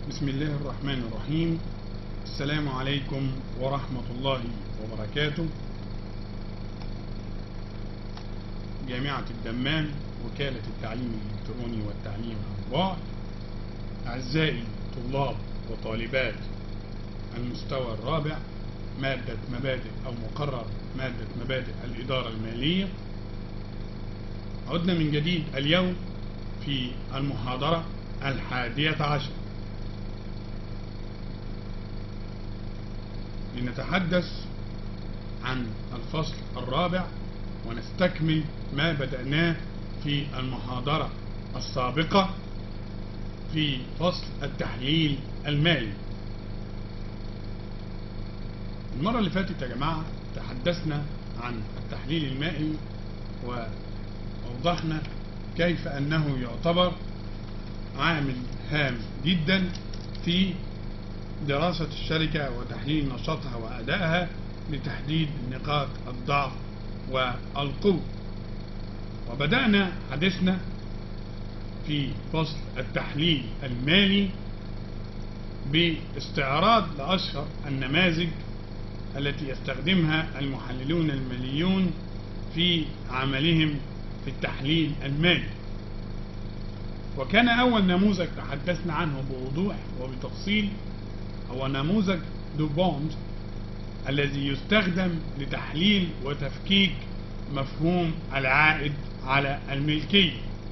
بسم الله الرحمن الرحيم السلام عليكم ورحمة الله وبركاته جامعة الدمام وكالة التعليم الإلكتروني والتعليم عن بعد أعزائي طلاب وطالبات المستوى الرابع مادة مبادئ أو مقرر مادة مبادئ الإدارة المالية عدنا من جديد اليوم في المحاضرة الحادية عشر لنتحدث عن الفصل الرابع ونستكمل ما بدأناه في المحاضرة السابقة في فصل التحليل المالي المرة اللي فاتت يا جماعة تحدثنا عن التحليل المالي وأوضحنا كيف أنه يعتبر عامل هام جدا في دراسة الشركة وتحليل نشاطها وأدائها لتحديد نقاط الضعف والقوة وبدأنا حديثنا في فصل التحليل المالي باستعراض لأشهر النماذج التي يستخدمها المحللون الماليون في عملهم في التحليل المالي وكان أول نموذج تحدثنا عنه بوضوح وبتفصيل هو نموذج دوبوند الذي يستخدم لتحليل وتفكيك مفهوم العائد على الملكية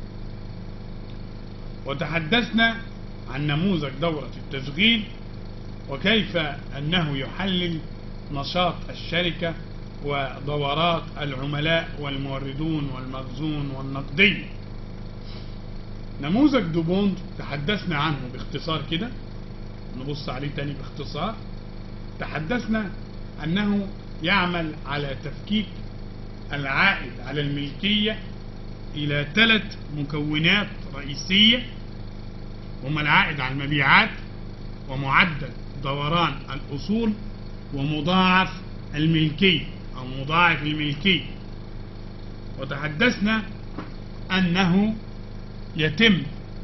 وتحدثنا عن نموذج دورة التشغيل وكيف أنه يحلل نشاط الشركة ودورات العملاء والموردون والمخزون والنقدية نموذج دوبوند تحدثنا عنه باختصار كده نبص عليه تاني باختصار تحدثنا أنه يعمل على تفكيك العائد على الملكية إلى ثلاث مكونات رئيسية هما العائد على المبيعات ومعدل دوران الأصول ومضاعف الملكية أو مضاعف الملكية وتحدثنا أنه يتم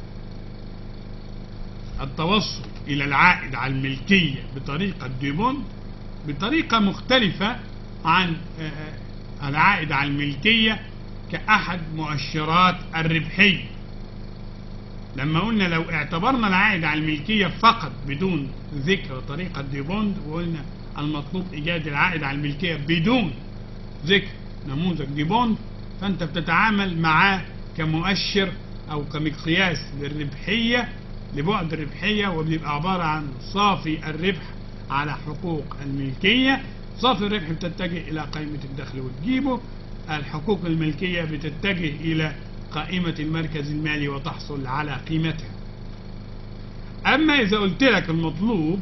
التوصل إلى العائد على الملكية بطريقة ديبوند بطريقة مختلفة عن العائد على الملكية كأحد مؤشرات الربحية لما قلنا لو اعتبرنا العائد على الملكية فقط بدون ذكر طريقة ديبوند وقلنا المطلوب إيجاد العائد على الملكية بدون ذكر نموذج ديبوند فأنت بتتعامل معاه كمؤشر أو كمقياس للربحية لبعد الربحية وبيبقى عبارة عن صافي الربح على حقوق الملكية صافي الربح بتتجه إلى قائمة الدخل وتجيبه الحقوق الملكية بتتجه إلى قائمة المركز المالي وتحصل على قيمتها أما إذا قلت لك المطلوب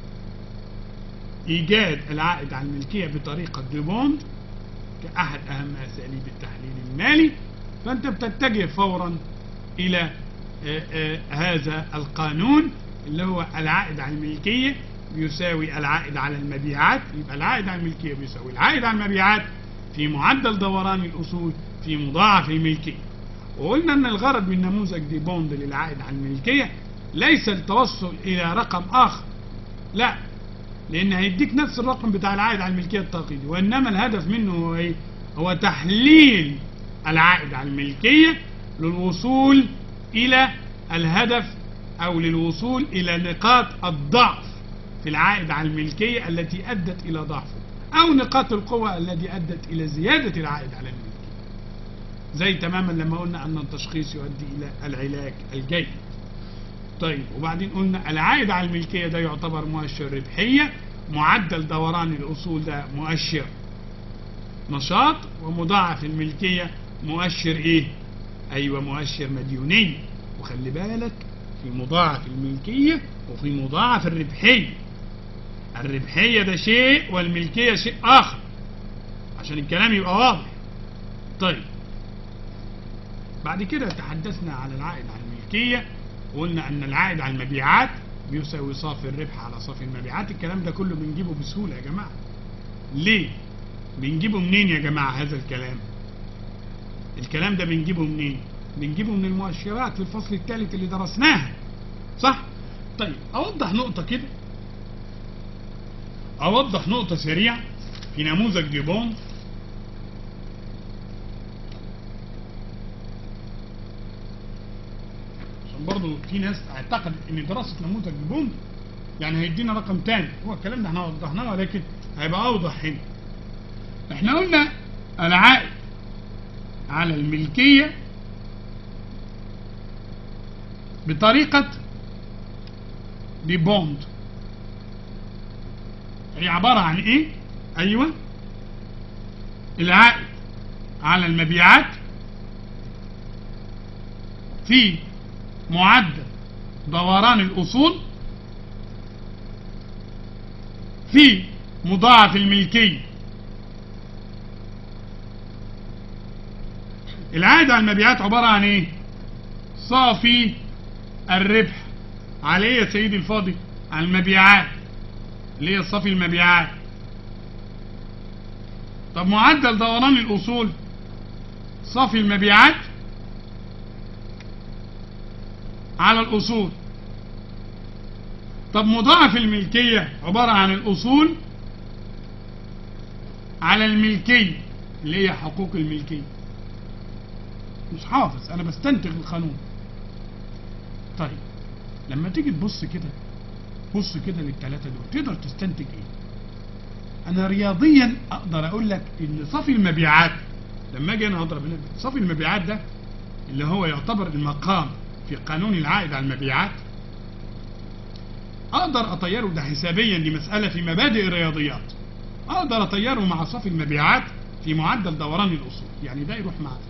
إيجاد العائد على الملكية بطريقة ديبوند كأحد أهم أساليب التحليل المالي فأنت بتتجه فورا إلى آآ آآ هذا القانون اللي هو العائد على الملكية بيساوي العائد على المبيعات يبقى العائد على الملكية بيساوي العائد على المبيعات في معدل دوران الأصول في مضاعف الملكية وقلنا أن الغرض من نموذج دي بوند للعائد على الملكية ليس التوصل إلى رقم آخر لا لأن هيديك نفس الرقم بتاع العائد على الملكية التقليدي وإنما الهدف منه هو إيه؟ هو تحليل العائد على الملكية للوصول إلى الهدف أو للوصول إلى نقاط الضعف في العائد على الملكية التي أدت إلى ضعفه أو نقاط القوة التي أدت إلى زيادة العائد على الملكية زي تماما لما قلنا أن التشخيص يؤدي إلى العلاج الجيد طيب وبعدين قلنا العائد على الملكية ده يعتبر مؤشر ربحية معدل دوران الأصول ده مؤشر نشاط ومضاعف الملكية مؤشر إيه أيوة مؤشر مديونية وخلي بالك في مضاعف الملكية وفي مضاعف الربحية الربحية ده شيء والملكية شيء آخر عشان الكلام يبقى واضح طيب بعد كده تحدثنا عن العائد على الملكية وقلنا أن العائد على المبيعات بيساوي صافي الربح على صافي المبيعات الكلام ده كله بنجيبه بسهولة يا جماعة ليه؟ بنجيبه منين يا جماعة هذا الكلام؟ الكلام ده بنجيبه منين؟ بنجيبه من المؤشرات في الفصل الثالث اللي درسناها صح؟ طيب اوضح نقطة كده اوضح نقطة سريعة في نموذج ديبون عشان برضه في ناس اعتقد ان دراسة نموذج ديبون يعني هيدينا رقم تاني هو الكلام ده احنا وضحناه ولكن هيبقى اوضح هنا احنا قلنا العائد على الملكية بطريقة دي بوند هي عبارة عن ايه ايوه العائد على المبيعات في معدل دوران الاصول في مضاعف الملكية العائد على المبيعات عبارة عن ايه صافي الربح على ايه يا سيدي الفاضل على المبيعات اللي هي صافي المبيعات طب معدل دوران الاصول صافي المبيعات على الاصول طب مضاعف الملكية عبارة عن الاصول على الملكية اللي هي حقوق الملكية مش حافظ انا بستنتج القانون طيب لما تيجي تبص كده بص كده للثلاثة دول تقدر تستنتج ايه انا رياضيا اقدر اقول لك ان صافي المبيعات لما اجي انا اضرب هنا صافي المبيعات ده اللي هو يعتبر المقام في قانون العائد على المبيعات اقدر اطيره ده حسابيا دي مسألة في مبادئ الرياضيات اقدر اطيره مع صافي المبيعات في معدل دوران الاصول يعني ده يروح مع ده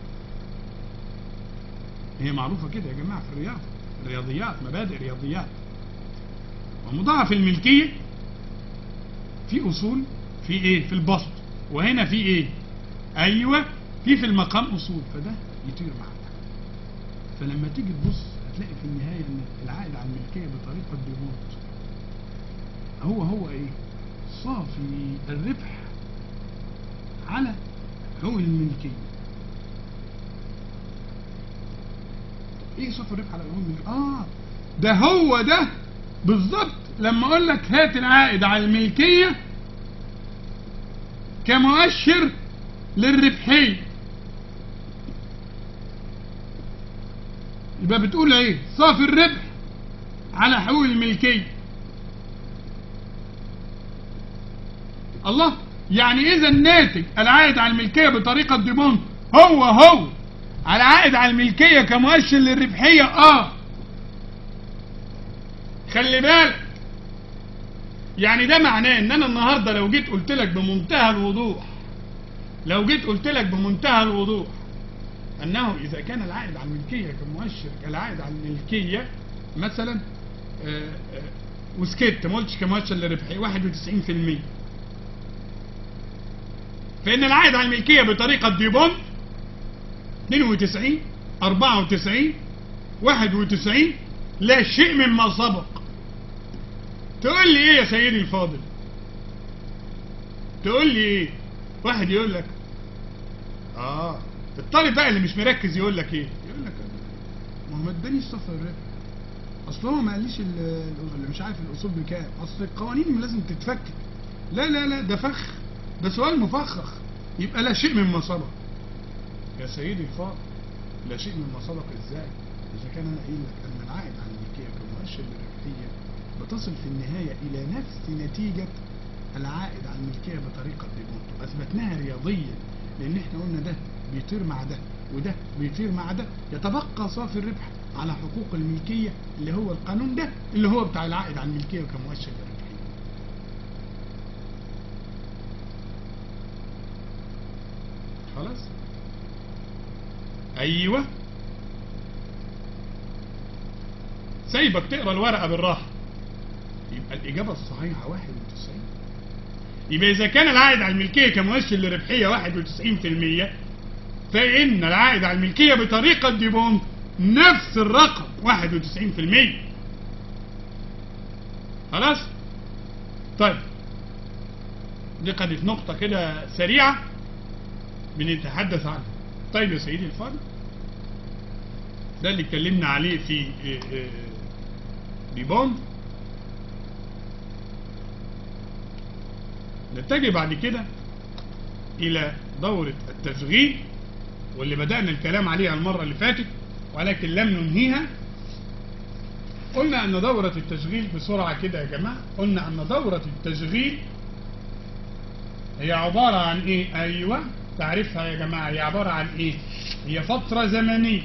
هي معروفة كده يا جماعة في الرياضة الرياضيات مبادئ رياضيات ومضاعف الملكية في أصول في إيه في البسط وهنا في إيه أيوة في في المقام أصول فده يطير مع ده فلما تيجي تبص هتلاقي في النهاية إن العائد على الملكية بطريقة ديموت هو هو إيه صافي الربح على حقوق الملكية ايه صافي الربح على حقوق الملكية اه ده هو ده بالظبط لما اقول لك هات العائد على الملكية كمؤشر للربحية يبقى بتقول ايه صافي الربح على حقوق الملكية الله يعني اذا الناتج العائد على الملكية بطريقة ديمونت هو هو على عائد على الملكية كمؤشر للربحية اه خلي بالك يعني ده معناه ان انا النهارده لو جيت قلت لك بمنتهى الوضوح لو جيت قلت لك بمنتهى الوضوح انه اذا كان العائد على الملكيه كمؤشر العائد على الملكيه مثلا آآ آآ وسكت ما قلتش كمؤشر للربحيه 91% فان العائد على الملكيه بطريقه ديبون 92 94 91 لا شيء مما سبق تقول لي ايه يا سيدي الفاضل تقول لي ايه واحد يقول لك اه الطالب بقى اللي مش مركز يقول لك ايه يقول لك ما هو ما ادانيش صفر الربح اصل هو ما قاليش ال- اللي مش عارف الاصول بكام اصل القوانين لازم تتفك لا لا لا ده فخ ده سؤال مفخخ يبقى لا شيء مما سبق يا سيدي الفاضل لا شيء مما سبق ازاي اذا كان انا قايل لك ان العائد على الملكيه كمؤشر للربحيه بتصل في النهايه الى نفس نتيجه العائد على الملكيه بطريقه ديمونت واثبتناها رياضيا لان احنا قلنا ده بيطير مع ده وده بيطير مع ده يتبقى صافي الربح على حقوق الملكيه اللي هو القانون ده اللي هو بتاع العائد على الملكيه كمؤشر للربحيه خلاص ايوه سايبك تقرا الورقه بالراحه يبقى الاجابه الصحيحه 91 يبقى اذا كان العائد على الملكيه كمؤشر لربحيه 91% فان العائد على الملكيه بطريقه ديبون نفس الرقم 91% خلاص طيب دي كانت نقطه كده سريعه بنتحدث عنها طيب يا سيدي الفاضل ده اللي اتكلمنا عليه في ديبون نتجه بعد كده إلى دورة التشغيل واللي بدأنا الكلام عليها المرة اللي فاتت ولكن لم ننهيها قلنا أن دورة التشغيل بسرعة كده يا جماعة قلنا أن دورة التشغيل هي عبارة عن إيه؟ أيوة تعرفها يا جماعة هي عبارة عن إيه؟ هي فترة زمنية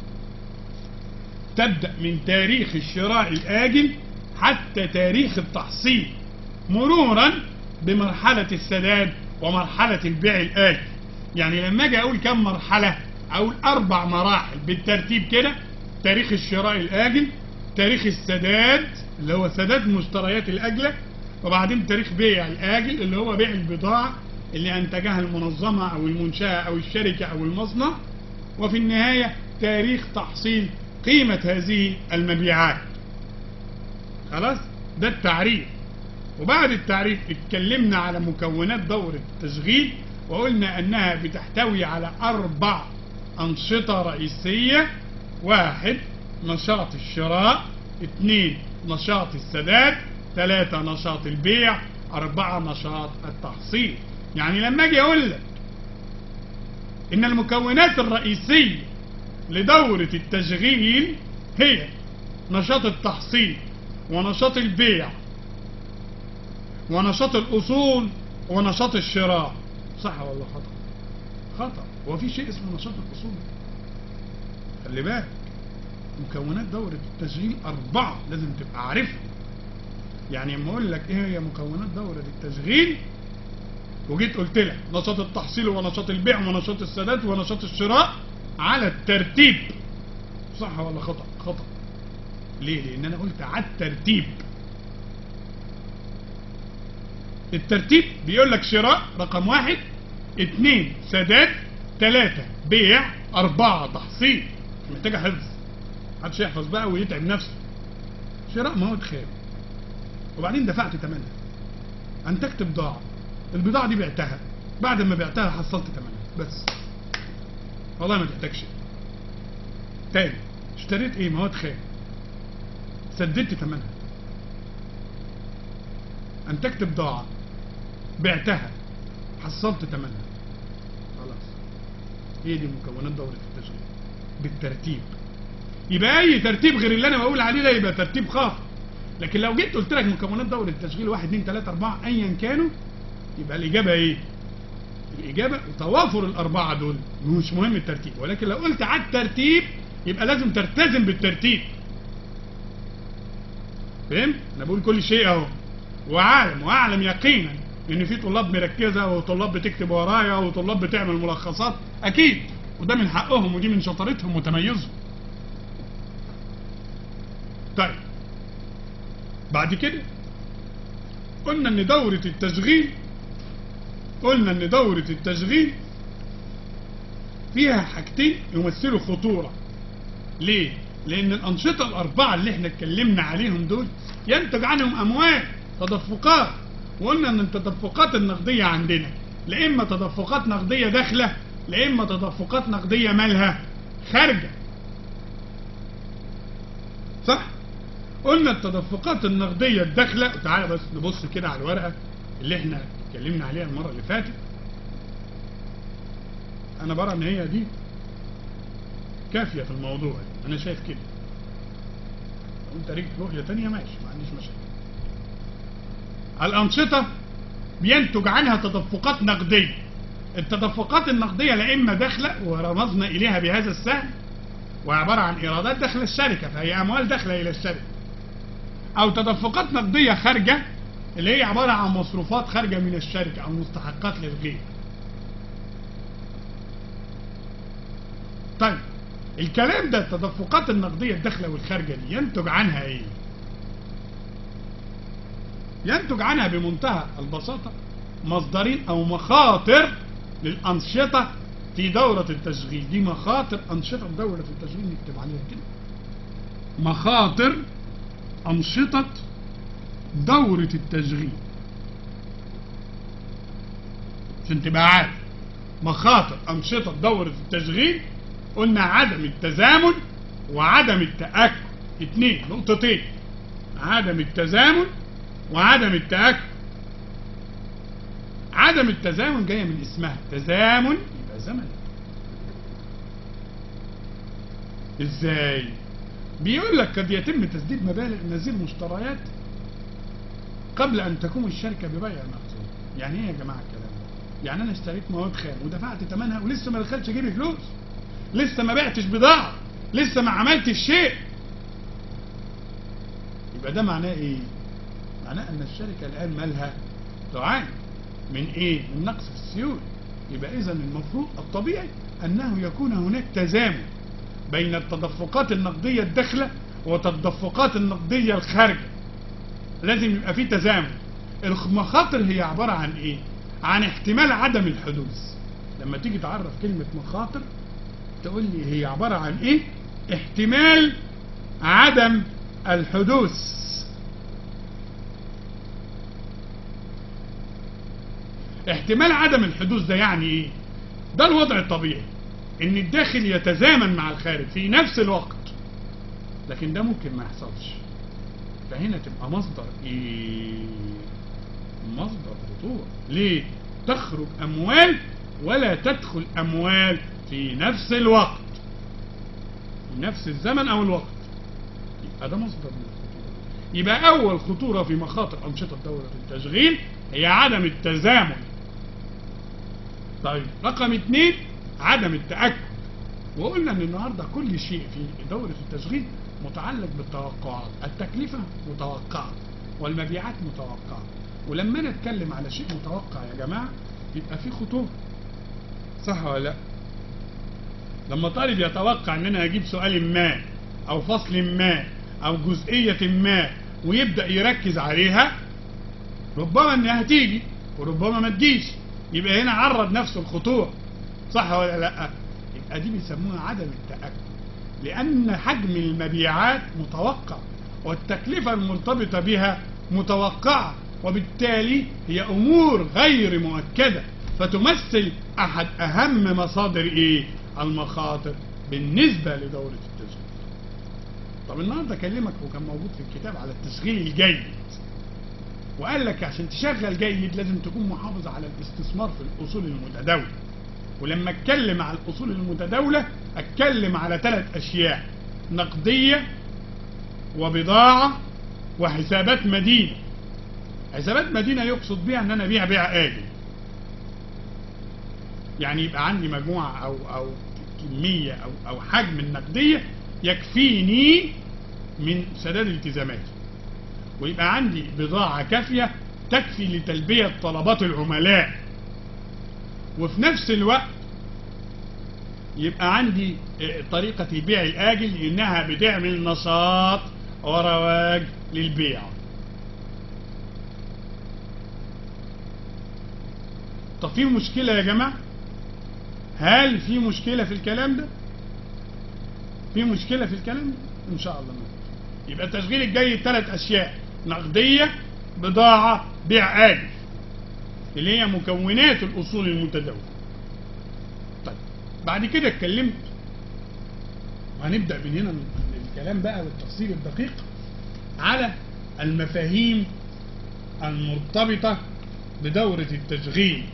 تبدأ من تاريخ الشراء الآجل حتى تاريخ التحصيل مرورا بمرحلة السداد ومرحلة البيع الآجل يعني لما أجي أقول كم مرحلة أقول أربع مراحل بالترتيب كده تاريخ الشراء الآجل تاريخ السداد اللي هو سداد مشتريات الأجلة وبعدين تاريخ بيع الآجل اللي هو بيع البضاعة اللي أنتجها المنظمة أو المنشأة أو الشركة أو المصنع وفي النهاية تاريخ تحصيل قيمة هذه المبيعات خلاص ده التعريف وبعد التعريف اتكلمنا على مكونات دورة التشغيل وقلنا أنها بتحتوي على أربع أنشطة رئيسية واحد نشاط الشراء اثنين نشاط السداد ثلاثة نشاط البيع أربعة نشاط التحصيل يعني لما أجي أقول لك إن المكونات الرئيسية لدورة التشغيل هي نشاط التحصيل ونشاط البيع ونشاط الأصول ونشاط الشراء صح ولا خطأ خطأ هو في شيء اسمه نشاط الأصول خلي بالك مكونات دورة التشغيل أربعة لازم تبقى عارفها يعني لما أقول لك إيه هي مكونات دورة التشغيل وجيت قلت لك نشاط التحصيل ونشاط البيع ونشاط السداد ونشاط الشراء على الترتيب صح ولا خطأ خطأ ليه لأن أنا قلت على الترتيب الترتيب بيقول لك شراء رقم واحد اتنين سداد تلاتة بيع أربعة تحصيل محتاجة حفظ محدش يحفظ بقى ويتعب نفسه شراء مواد خام وبعدين دفعت ثمنها انتجت بضاعة البضاعة دي بعتها بعد ما بعتها حصلت ثمنها بس والله ما تحتاج شيء تاني اشتريت ايه مواد خام سددت ثمنها انتجت بضاعة بعتها حصلت ثمنها خلاص هي دي مكونات دورة التشغيل بالترتيب يبقى اي ترتيب غير اللي انا بقول عليه ده يبقى ترتيب خاطئ لكن لو جيت قلت لك مكونات دورة التشغيل 1 2 3 4 ايا كانوا يبقى الاجابة ايه الاجابة توافر الاربعة دول مش مهم الترتيب ولكن لو قلت على الترتيب يبقى لازم تلتزم بالترتيب فهمت انا بقول كل شيء اهو واعلم واعلم يقينا ان في طلاب مركزه وطلاب بتكتب ورايا وطلاب بتعمل ملخصات اكيد وده من حقهم ودي من شطارتهم وتميزهم طيب بعد كده قلنا ان دورة التشغيل قلنا ان دورة التشغيل فيها حاجتين يمثلوا خطورة ليه؟ لان الانشطة الاربعة اللي احنا اتكلمنا عليهم دول ينتج عنهم اموال تدفقات وقلنا ان التدفقات النقدية عندنا لا اما تدفقات نقدية داخلة لا اما تدفقات نقدية مالها خارجة صح قلنا التدفقات النقدية الداخلة تعالى بس نبص كده على الورقة اللي احنا اتكلمنا عليها المرة اللي فاتت انا برى ان هي دي كافية في الموضوع انا شايف كده لو انت ليك رؤية تانية ماشي ما عنديش مشاكل الأنشطة بينتج عنها تدفقات نقدية التدفقات النقدية لا إما داخلة ورمزنا إليها بهذا السهم وعبارة عن إيرادات داخل الشركة فهي أموال داخلة إلى الشركة أو تدفقات نقدية خارجة اللي هي عبارة عن مصروفات خارجة من الشركة أو مستحقات للغير طيب الكلام ده التدفقات النقدية الداخلة والخارجة دي ينتج عنها ايه ينتج عنها بمنتهى البساطة مصدرين او مخاطر للأنشطة في دورة التشغيل دي مخاطر أنشطة دورة التشغيل نكتب عليها كده مخاطر أنشطة دورة التشغيل عشان تبقى عارف مخاطر أنشطة دورة التشغيل قلنا عدم التزامن وعدم التأكد اتنين نقطتين عدم التزامن وعدم التأكد عدم التزامن جاية من اسمها تزامن يبقى زمن ازاي بيقول لك قد يتم تسديد مبالغ نزيل مشتريات قبل ان تقوم الشركه ببيع المخزون يعني ايه يا جماعه الكلام ده يعني انا اشتريت مواد خام ودفعت ثمنها ولسه ما دخلتش جيبي فلوس لسه ما بعتش بضاعه لسه ما عملتش شيء يبقى ده معناه ايه معناه ان الشركه الان مالها تعاني من ايه من نقص في السيوله يبقى اذا المفروض الطبيعي انه يكون هناك تزامن بين التدفقات النقديه الداخله والتدفقات النقديه الخارجه لازم يبقى في تزامن المخاطر هي عباره عن ايه عن احتمال عدم الحدوث لما تيجي تعرف كلمه مخاطر تقول لي هي عباره عن ايه احتمال عدم الحدوث احتمال عدم الحدوث ده يعني ايه ده الوضع الطبيعي ان الداخل يتزامن مع الخارج في نفس الوقت لكن ده ممكن ما يحصلش فهنا تبقى مصدر ايه مصدر خطورة ليه تخرج اموال ولا تدخل اموال في نفس الوقت في نفس الزمن او الوقت يبقى ده مصدر من الخطورة يبقى اول خطورة في مخاطر انشطة دورة التشغيل هي عدم التزامن طيب رقم اثنين عدم التأكد وقلنا ان النهاردة كل شيء في دورة التشغيل متعلق بالتوقعات التكلفة متوقعة والمبيعات متوقعة ولما انا اتكلم على شيء متوقع يا جماعة يبقى في خطورة صح ولا لا لما طالب يتوقع ان انا هجيب سؤال ما او فصل ما او جزئية ما ويبدأ يركز عليها ربما انها هتيجي وربما ما تجيش يبقى هنا عرض نفسه الخطورة صح ولا لا يبقى دي بيسموها عدم التأكد لأن حجم المبيعات متوقع والتكلفة المرتبطة بها متوقعة وبالتالي هي أمور غير مؤكدة فتمثل أحد أهم مصادر إيه؟ المخاطر بالنسبة لدورة التشغيل طب النهاردة أكلمك وكان موجود في الكتاب على التشغيل الجيد وقال لك عشان تشغل جيد لازم تكون محافظ على الاستثمار في الأصول المتداولة ولما اتكلم على الاصول المتداوله اتكلم على ثلاث اشياء نقديه وبضاعه وحسابات مدينه حسابات مدينه يقصد بها ان انا ابيع بيع اجل يعني يبقى عندي مجموعه او او كميه او او حجم النقديه يكفيني من سداد التزاماتي ويبقى عندي بضاعه كافيه تكفي لتلبيه طلبات العملاء وفي نفس الوقت يبقى عندي طريقة البيع الآجل إنها بتعمل نشاط ورواج للبيع طب في مشكلة يا جماعة هل في مشكلة في الكلام ده في مشكلة في الكلام ده إن شاء الله ما يبقى التشغيل الجيد ثلاث أشياء نقدية بضاعة بيع آجل اللي هي مكونات الأصول المتداولة طيب بعد كده اتكلمت وهنبدأ من هنا الكلام بقى والتفصيل الدقيق على المفاهيم المرتبطة بدورة التشغيل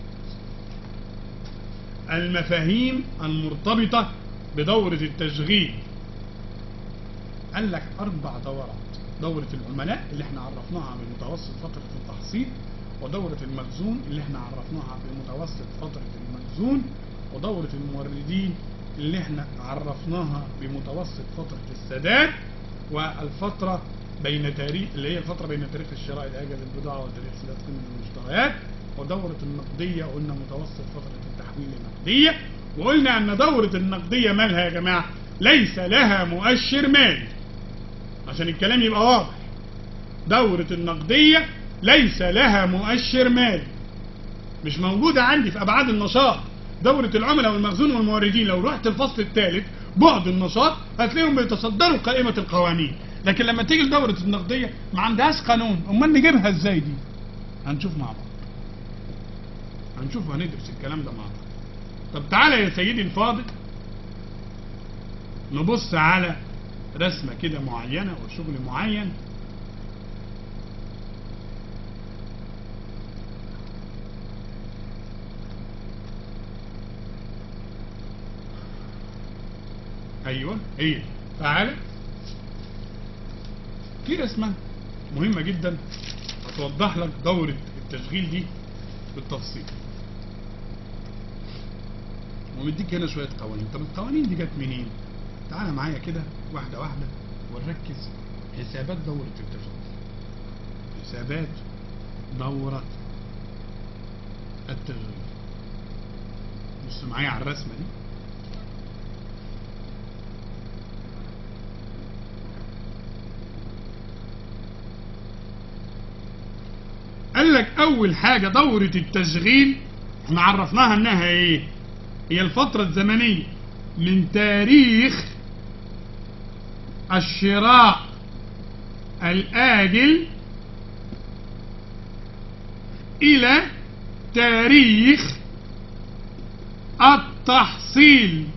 المفاهيم المرتبطة بدورة التشغيل قال لك أربع دورات دورة العملاء اللي احنا عرفناها بمتوسط فترة التحصيل ودورة المخزون اللي احنا عرفناها بمتوسط فترة المخزون ودورة الموردين اللي احنا عرفناها بمتوسط فترة السداد والفترة بين تاريخ اللي هي الفترة بين تاريخ الشراء الآجل للبضاعة وتاريخ سداد قيمة المشتريات ودورة النقدية قلنا متوسط فترة التحويل النقدية وقلنا أن دورة النقدية مالها يا جماعة ليس لها مؤشر مالي عشان الكلام يبقى واضح دورة النقدية ليس لها مؤشر مالي مش موجودة عندي في أبعاد النشاط دورة العملاء والمخزون والموردين لو رحت الفصل الثالث بعد النشاط هتلاقيهم بيتصدروا قائمة القوانين لكن لما تيجي لدورة النقدية ما عندهاش قانون امال نجيبها ازاي دي هنشوف مع بعض هنشوف هندرس الكلام ده مع بعض طب تعالى يا سيدي الفاضل نبص على رسمة كده معينة وشغل معين ايوه هي تعالى في رسمة مهمة جدا هتوضح لك دورة التشغيل دي بالتفصيل ومديك هنا شوية قوانين طب القوانين دي جت منين تعالى معايا كده واحدة واحدة ونركز حسابات دورة التشغيل حسابات دورة التشغيل بص معايا على الرسمة دي قال لك اول حاجة دورة التشغيل احنا عرفناها انها ايه هي الفترة الزمنية من تاريخ الشراء الآجل إلى تاريخ التحصيل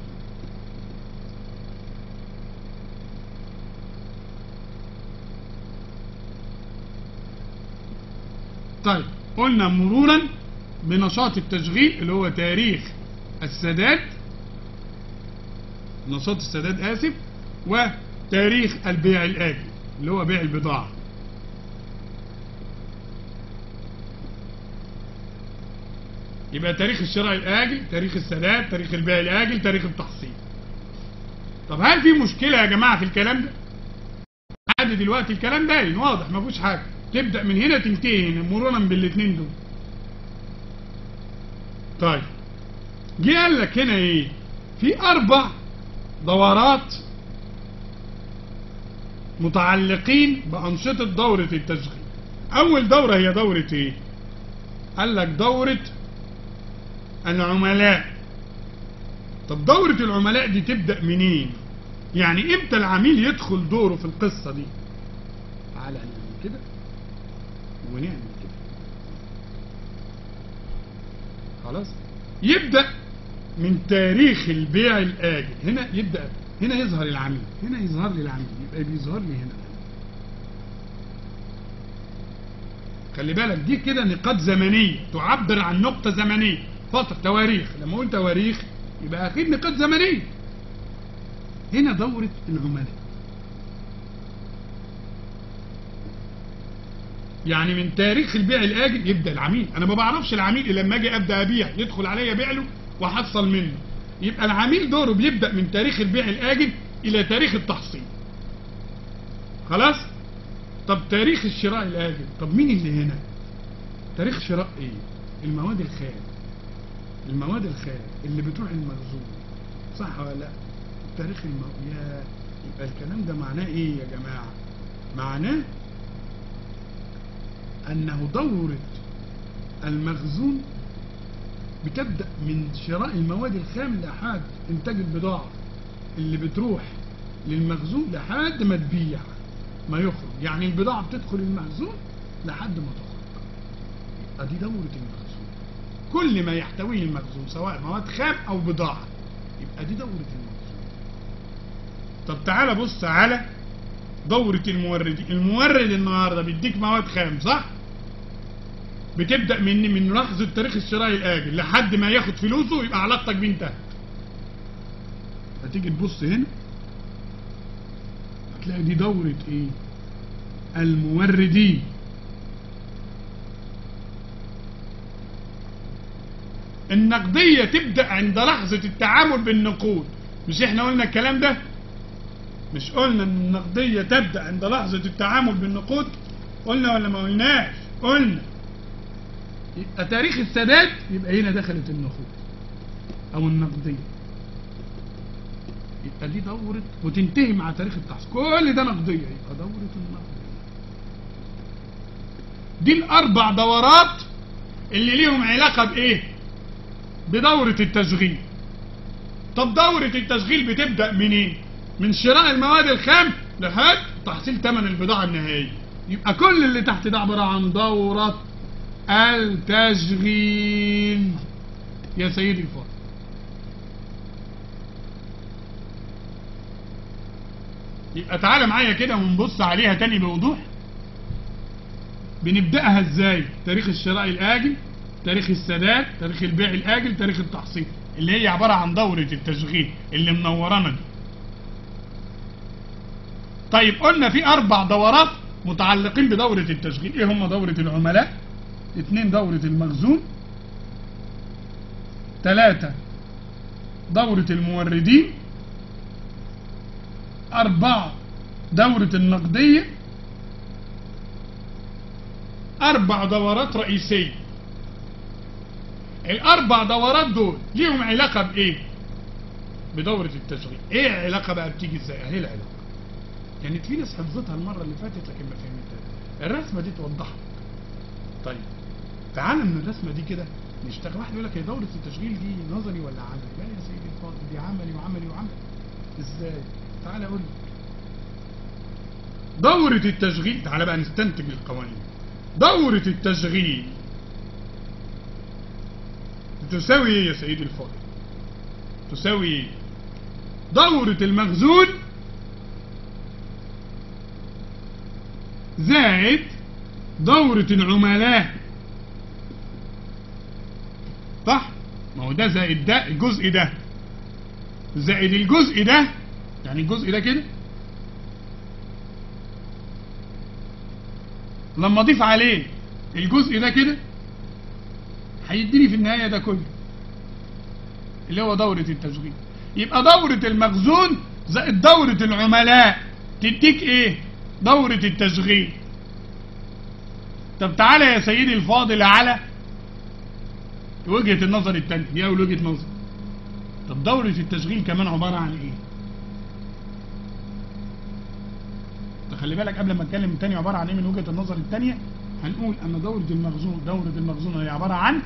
طيب قلنا مرورا بنشاط التشغيل اللي هو تاريخ السداد نشاط السداد آسف وتاريخ البيع الآجل اللي هو بيع البضاعة يبقى تاريخ الشراء الآجل تاريخ السداد تاريخ البيع الآجل تاريخ التحصيل طب هل في مشكلة يا جماعة في الكلام ده لحد دلوقتي الكلام باين واضح ما فيهوش حاجة تبدأ من هنا تنتهي هنا مرورا بالاثنين دول طيب جه قال لك هنا ايه في اربع دورات متعلقين بأنشطة دورة التشغيل اول دورة هي دورة ايه قال لك دورة العملاء طب دورة العملاء دي تبدأ منين يعني امتى العميل يدخل دوره في القصة دي تعالى نعمل كده ونعمل كده خلاص يبدأ من تاريخ البيع الآجل هنا يبدأ هنا يظهر العميل هنا يظهر لي العميل يبقى بيظهر لي هنا خلي بالك دي كده نقاط زمنية تعبر عن نقطة زمنية فترة تواريخ لما اقول تواريخ يبقى اكيد نقاط زمنية هنا دورة العملاء يعني من تاريخ البيع الاجل يبدا العميل انا ما بعرفش العميل الا لما اجي ابدا ابيع يدخل عليا بيع له واحصل منه يبقى العميل دوره بيبدا من تاريخ البيع الاجل الى تاريخ التحصيل خلاص طب تاريخ الشراء الاجل طب مين اللي هنا تاريخ شراء ايه المواد الخام المواد الخام اللي بتروح المخزون صح ولا لا تاريخ المو... يا يبقى الكلام ده معناه ايه يا جماعه معناه أنه دورة المخزون بتبدأ من شراء المواد الخام لحد إنتاج البضاعة اللي بتروح للمخزون لحد ما تبيع ما يخرج يعني البضاعة بتدخل المخزون لحد ما تخرج يبقى دي دورة المخزون كل ما يحتويه المخزون سواء مواد خام أو بضاعة يبقى دي دورة المخزون طب تعالى بص على دورة الموردين المورد النهاردة بيديك مواد خام صح بتبدأ من من لحظة تاريخ الشراء الآجل لحد ما ياخد فلوسه يبقى علاقتك بيه انتهت هتيجي تبص هنا هتلاقي دي دورة ايه الموردين النقدية تبدأ عند لحظة التعامل بالنقود مش احنا قلنا الكلام ده مش قلنا ان النقدية تبدأ عند لحظة التعامل بالنقود قلنا ولا ما قلناش قلنا يبقى تاريخ السداد يبقى هنا دخلت النقود او النقدية يبقى دي دورة وتنتهي مع تاريخ التحصيل كل ده نقدية يبقى دورة النقدية دي الاربع دورات اللي ليهم علاقة بايه بدورة التشغيل طب دورة التشغيل بتبدأ منين إيه؟ من شراء المواد الخام لحد تحصيل ثمن البضاعة النهائية يبقى كل اللي تحت ده عبارة عن دورة التشغيل يا سيدي الفاضل يبقى تعالى معايا كده ونبص عليها تاني بوضوح بنبدأها ازاي تاريخ الشراء الآجل تاريخ السداد تاريخ البيع الآجل تاريخ التحصيل اللي هي عبارة عن دورة التشغيل اللي منورانا دي طيب قلنا في اربع دورات متعلقين بدورة التشغيل ايه هم دورة العملاء اتنين دورة المخزون تلاتة دورة الموردين أربعة دورة النقدية أربع دورات رئيسية الأربع دورات دول ليهم علاقة بإيه؟ بدورة التشغيل إيه العلاقة بقى بتيجي إزاي؟ أهي العلاقة كانت في ناس حفظتها المرة اللي فاتت لكن ما فهمتها الرسمة دي توضحها طيب تعال من الرسمة دي كده نشتغل واحد يقول لك هي دورة التشغيل دي نظري ولا عملي؟ لا يا سيدي الفاضل دي عملي وعملي وعملي ازاي؟ تعال اقول لك دورة التشغيل تعال بقى نستنتج القوانين دورة التشغيل تساوي ايه يا سيدي الفاضل؟ تساوي ايه؟ دورة المخزون زائد دورة العملاء صح؟ ما هو ده زائد ده الجزء ده زائد الجزء ده يعني الجزء ده كده لما اضيف عليه الجزء ده كده هيديني في النهاية ده كله اللي هو دورة التشغيل يبقى دورة المخزون زائد دورة العملاء تديك ايه دورة التشغيل طب تعالى يا سيدي الفاضل على وجهة النظر التانية دي أول وجهة نظر طب دورة التشغيل كمان عبارة عن إيه؟ خلي بالك قبل ما اتكلم تاني عبارة عن إيه من وجهة النظر التانية هنقول أن دورة المخزون دورة المخزون هي عبارة عن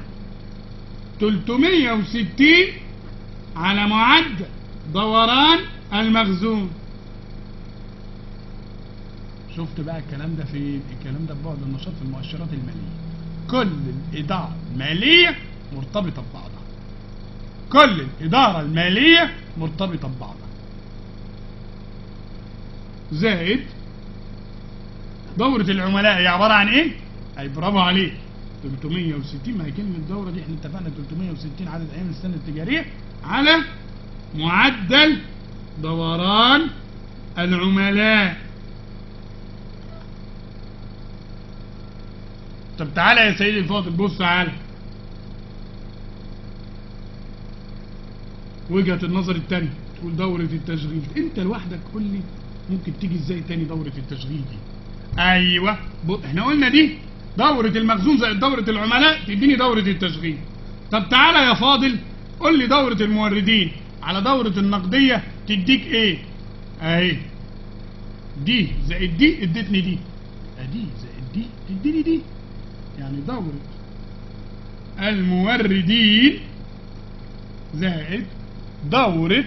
360 على معدل دوران المخزون شفت بقى الكلام ده فين؟ الكلام ده في بعد النشاط في المؤشرات المالية كل الإدارة المالية مرتبطة ببعضها كل الإدارة المالية مرتبطة ببعضها زائد دورة العملاء هي عبارة عن ايه؟ اي برافو عليك 360 ما هي كلمة الدورة دي احنا اتفقنا 360 عدد ايام السنة التجارية على معدل دوران العملاء طب تعالى يا سيدي الفاضل بص تعالى وجهة النظر التانية تقول دورة التشغيل انت لوحدك قول لي ممكن تيجي ازاي تاني دورة التشغيل دي ايوه ب... احنا قلنا دي دورة المخزون زائد دورة العملاء تديني دورة التشغيل طب تعالى يا فاضل قول لي دورة الموردين على دورة النقدية تديك ايه اهي دي زائد دي ادتني دي ادي زائد دي تديني دي يعني دورة الموردين زائد دورة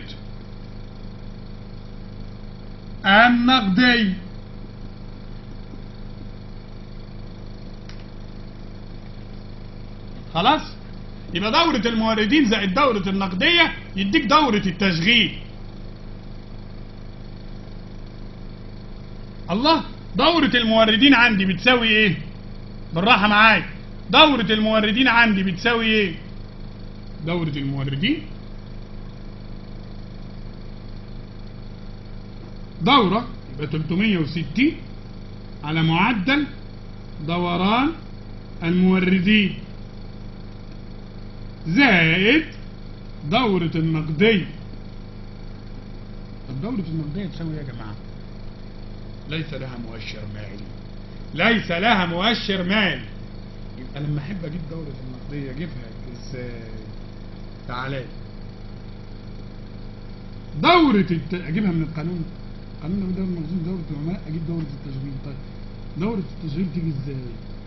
النقدية خلاص يبقى دورة الموردين زائد دورة النقدية يديك دورة التشغيل الله دورة الموردين عندي بتساوي ايه بالراحة معايا دورة الموردين عندي بتساوي ايه دورة الموردين دورة يبقى 360 على معدل دوران الموردين زائد دورة النقدية طب دورة النقدية تساوي ايه يا جماعة ليس لها مؤشر مالي ليس لها مؤشر مالي يبقى لما احب اجيب دورة النقدية اجيبها ازاي تعالى دورة الت... اجيبها من القانون قانون لو دورة المخزون دورة العملاء اجيب دورة التشغيل طيب دورة التشغيل تيجي ازاي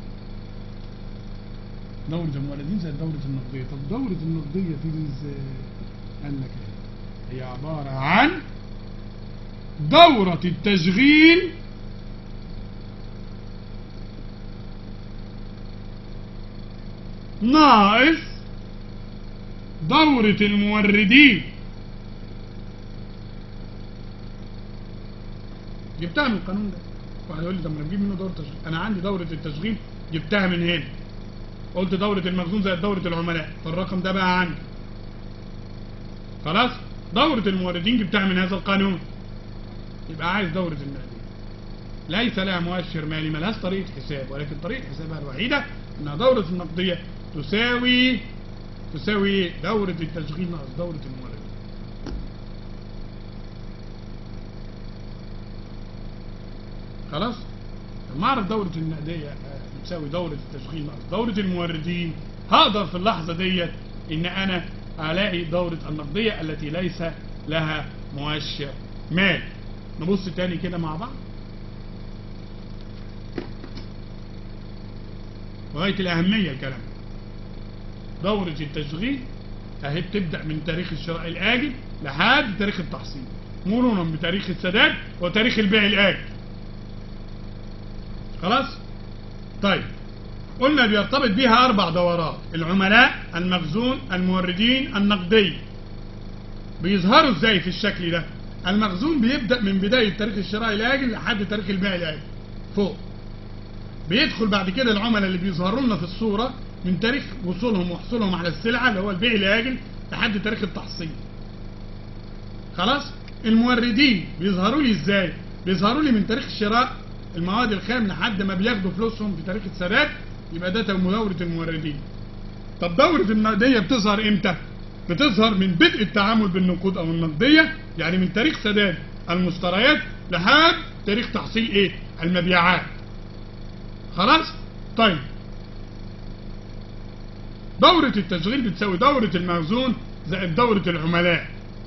دورة المولدين زي دورة النقدية طب دورة النقدية تيجي ازاي قال لك ايه هي عبارة عن دورة التشغيل ناقص دورة الموردين جبتها من القانون ده واحد يقول لي طب ما نجيب منه دورة تشغيل انا عندي دورة التشغيل جبتها من هنا قلت دورة المخزون زائد دورة العملاء فالرقم ده بقى عندي خلاص دورة الموردين جبتها من هذا القانون يبقى عايز دورة المالية ليس لها مؤشر مالي ملهاش طريقة حساب ولكن طريقة حسابها الوحيدة انها دورة النقدية تساوي تساوي إيه؟ دورة التشغيل ناقص دورة المورد خلاص لما اعرف دورة النقدية آه، بتساوي دورة التشغيل ناقص دورة الموردين هقدر في اللحظة ديت ان انا الاقي دورة النقدية التي ليس لها مؤشر مال نبص تاني كده مع بعض غاية الأهمية الكلام دورة التشغيل اهي بتبدأ من تاريخ الشراء الآجل لحد تاريخ التحصيل مرورا بتاريخ السداد وتاريخ البيع الآجل خلاص طيب قلنا بيرتبط بيها أربع دورات العملاء المخزون الموردين النقدي بيظهروا ازاي في الشكل ده المخزون بيبدأ من بداية تاريخ الشراء الآجل لحد تاريخ البيع الآجل فوق بيدخل بعد كده العملاء اللي بيظهروا لنا في الصورة من تاريخ وصولهم وحصولهم على السلعة اللي هو البيع الآجل لحد تاريخ التحصيل خلاص الموردين بيظهروا لي ازاي بيظهروا لي من تاريخ الشراء المواد الخام لحد ما بياخدوا فلوسهم في تاريخ السداد يبقى ده دورة الموردين طب دورة النقدية بتظهر امتى بتظهر من بدء التعامل بالنقود او النقدية يعني من تاريخ سداد المشتريات لحد تاريخ تحصيل ايه المبيعات خلاص طيب دورة التشغيل بتساوي دورة المخزون زائد دورة العملاء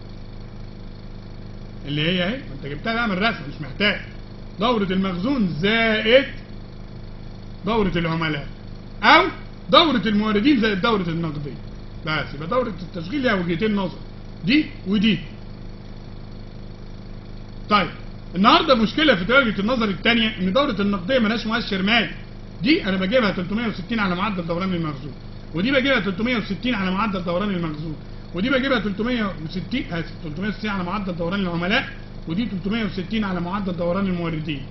اللي هي اهي انت جبتها بقى من الرسم مش محتاج دورة المخزون زائد دورة العملاء او دورة الموردين زائد دورة النقدية بس يبقى دورة التشغيل ليها وجهتين نظر دي ودي طيب النهارده مشكلة في وجهة النظر الثانية ان دورة النقدية ملهاش مؤشر مالي دي انا بجيبها 360 على معدل دوران المخزون ودي بجيبها 360 على معدل دوران المخزون ودي بجيبها 360 آه، 360 على معدل دوران العملاء ودي 360 على معدل دوران الموردين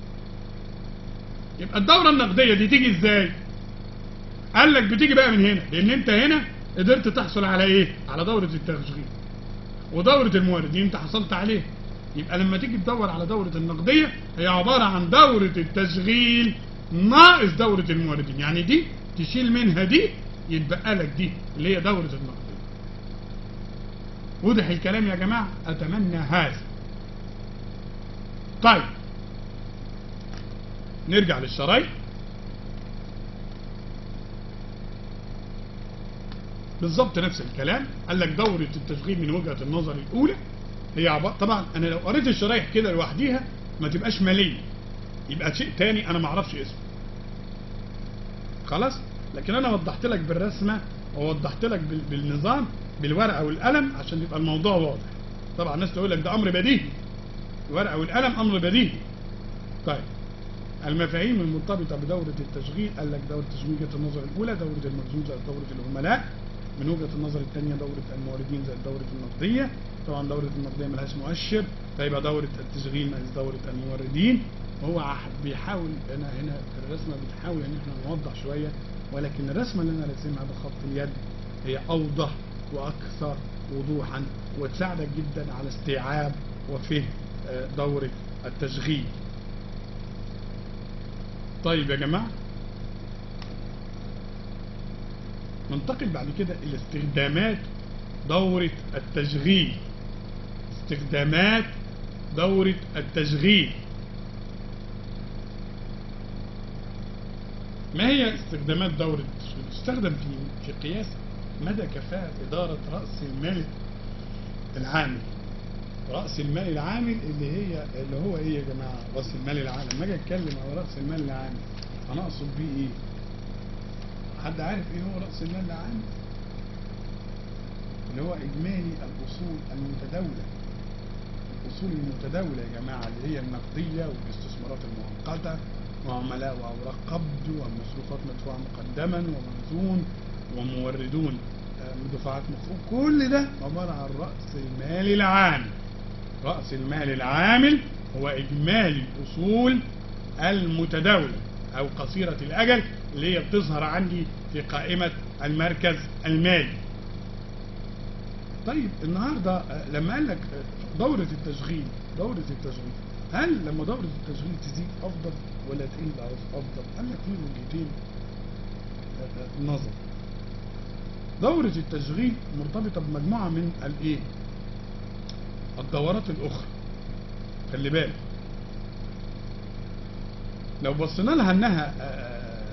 يبقى الدورة النقدية دي تيجي ازاي قال لك بتيجي بقى من هنا لان انت هنا قدرت تحصل على ايه على دورة التشغيل ودورة الموردين انت حصلت عليها يبقى لما تيجي تدور على دورة النقدية هي عبارة عن دورة التشغيل ناقص دورة الموردين يعني دي تشيل منها دي يتبقى لك دي اللي هي دورة النقدية وضح الكلام يا جماعة أتمنى هذا طيب نرجع للشرايط بالظبط نفس الكلام قال لك دورة التشغيل من وجهة النظر الأولى هي عبارة طبعا أنا لو قريت الشرايح كده لوحديها ما تبقاش مالية يبقى شيء تاني أنا ما اعرفش اسمه خلاص لكن أنا وضحت لك بالرسمة ووضحت لك بال- بالنظام بالورقة والقلم عشان يبقى الموضوع واضح طبعا الناس تقول لك ده أمر بديهي الورقة والقلم أمر بديهي طيب المفاهيم المرتبطة بدورة التشغيل قال لك دورة التشغيل وجهة النظر الأولى دورة المخزون زائد دورة العملاء من وجهة النظر الثانية دورة الموردين زائد دورة النقدية طبعا دورة النقدية ملهاش مؤشر فيبقى دورة التشغيل ناقص دورة الموردين وهو ع- بيحاول أنا هنا في الرسمة بتحاول إن احنا نوضح شوية ولكن الرسمة اللي أنا راسمها بخط اليد هي أوضح وأكثر وضوحا وتساعدك جدا على استيعاب وفهم آه، دورة التشغيل طيب يا جماعة ننتقل بعد كده إلى استخدامات دورة التشغيل استخدامات دورة التشغيل ما هي استخدامات دورة التشغيل؟ تستخدم في في قياس مدى كفاءة إدارة رأس المال العامل رأس المال العامل اللي هي اللي هو ايه يا جماعة رأس المال العامل لما اجي اتكلم على رأس المال العامل انا اقصد بيه ايه حد عارف ايه هو رأس المال العامل اللي هو اجمالي الاصول المتداولة الاصول المتداولة يا جماعة اللي هي النقدية والاستثمارات المؤقتة وعملاء واوراق قبض ومصروفات مدفوعة مقدما ومخزون وموردون آه، دفعات مخروج كل ده عبارة عن رأس المال العامل رأس المال العامل هو إجمالي الأصول المتداولة أو قصيرة الأجل اللي هي بتظهر عندي في قائمة المركز المالي طيب النهاردة آه، لما قال لك آه، دورة التشغيل دورة التشغيل هل لما دورة التشغيل تزيد أفضل ولا تقل أفضل؟ قال لك في وجهتين آه، آه، نظر دورة التشغيل مرتبطة بمجموعة من الإيه؟ الدورات الأخرى خلي بالك لو بصينا لها انها آه،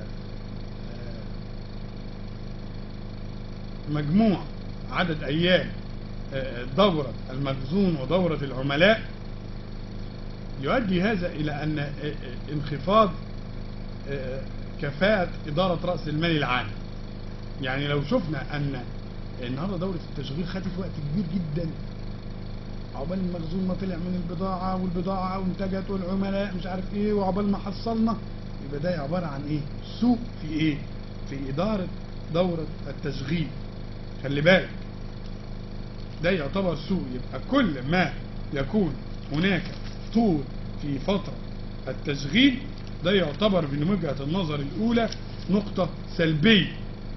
آه، مجموع عدد ايام آه، دورة المخزون ودورة العملاء يؤدي هذا الى ان آه، آه، انخفاض آه، كفاءة ادارة رأس المال العام يعني لو شفنا ان النهارده دورة التشغيل خدت وقت كبير جدا عقبال المخزون ما طلع من البضاعة والبضاعة وانتجت والعملاء مش عارف ايه وعقبال ما حصلنا يبقى ده عبارة عن ايه سوء في ايه في إدارة دورة التشغيل خلي بالك ده يعتبر سوء يبقى كل ما يكون هناك طول في فترة التشغيل ده يعتبر من وجهة النظر الأولى نقطة سلبية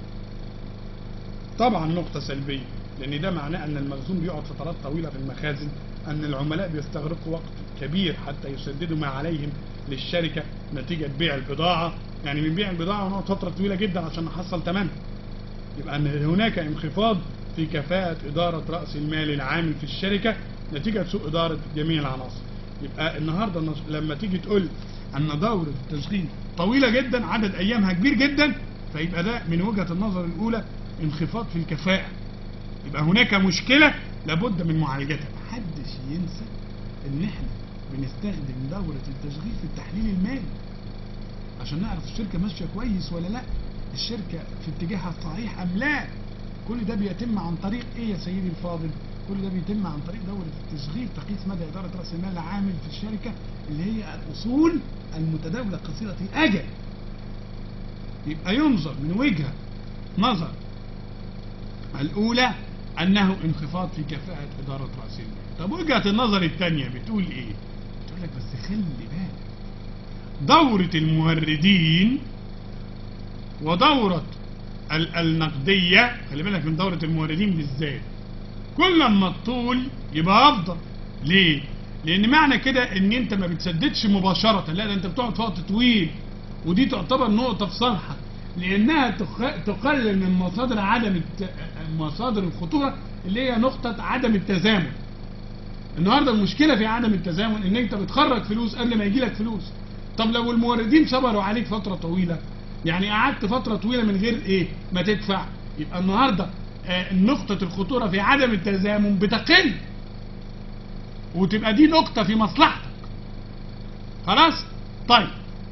طبعا نقطة سلبية لأن ده معناه أن المخزون بيقعد فترات طويلة في المخازن أن العملاء بيستغرقوا وقت كبير حتى يسددوا ما عليهم للشركة نتيجة بيع البضاعة يعني من بيع البضاعة ونقعد فترة طويلة جدا عشان نحصل ثمنها يبقى أن هناك انخفاض في كفاءة إدارة رأس المال العامل في الشركة نتيجة سوء إدارة جميع العناصر يبقى النهاردة النص- لما تيجي تقول أن دورة التشغيل طويلة جدا عدد أيامها كبير جدا فيبقى ده من وجهة النظر الأولى انخفاض في الكفاءة يبقى هناك مشكلة لابد من معالجتها محدش ينسى ان احنا بنستخدم دورة التشغيل في التحليل المالي عشان نعرف الشركة ماشية كويس ولا لا الشركة في اتجاهها الصحيح ام لا كل ده بيتم عن طريق ايه يا سيدي الفاضل كل ده بيتم عن طريق دورة التشغيل تقيس مدى إدارة رأس المال العامل في الشركة اللي هي الأصول المتداولة قصيرة الأجل يبقى ينظر من وجهة نظر الأولى أنه انخفاض في كفاءة إدارة رأس المال طب وجهة النظر الثانية بتقول إيه؟ بتقول لك بس خلي بالك دورة الموردين ودورة ال- النقدية خلي بالك من دورة الموردين بالذات كل ما الطول يبقى أفضل ليه؟ لأن معنى كده إن أنت ما بتسددش مباشرة لا ده أنت بتقعد في وقت طويل ودي تعتبر نقطة في صالحك لأنها تخ- تقلل من مصادر عدم الت... مصادر الخطورة اللي هي نقطة عدم التزامن النهارده المشكله في عدم التزامن ان انت بتخرج فلوس قبل ما يجي لك فلوس طب لو الموردين صبروا عليك فتره طويله يعني قعدت فتره طويله من غير ايه ما تدفع يبقى النهارده آه، نقطه الخطوره في عدم التزامن بتقل وتبقى دي نقطه في مصلحتك خلاص طيب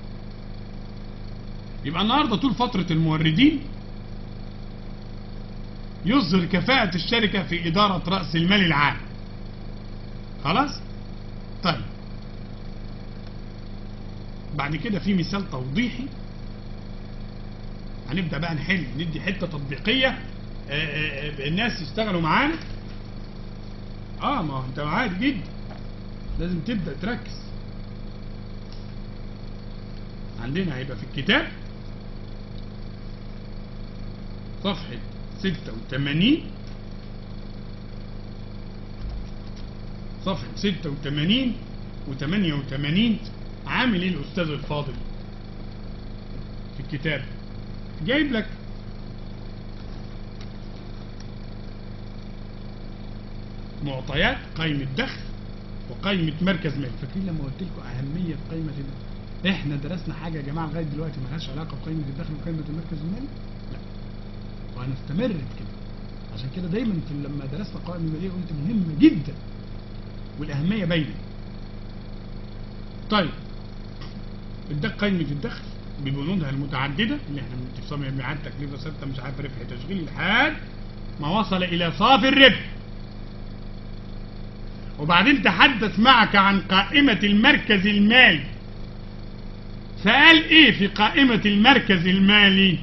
يبقى النهارده طول فتره الموردين يظهر كفاءة الشركة في إدارة رأس المال العام خلاص طيب بعد كده في مثال توضيحي هنبدأ بقى نحل ندي حتة تطبيقية آه، آه، آه، الناس يشتغلوا معانا اه ما هو انت عادي جدا لازم تبدأ تركز عندنا هيبقى في الكتاب صفحة 86 صفحة 86 و88 عامل ايه الأستاذ الفاضل في الكتاب جايب لك معطيات قائمة دخل وقائمة مركز مال فاكرين لما قلت لكم أهمية قائمة الدخل احنا درسنا حاجة يا جماعة لغاية دلوقتي مالهاش علاقة بقائمة الدخل وقائمة المركز المالي لا وهنستمر في كده عشان كده دايما في لما درست القوائم المالية قلت مهمة جدا والأهمية باينة طيب اداك قائمة الدخل ببنودها المتعددة اللي احنا بنتصمم ميعاد تكلفة ثابتة مش عارف ربح تشغيل لحد ما وصل إلى صافي الربح وبعدين تحدث معك عن قائمة المركز المالي فقال ايه في قائمة المركز المالي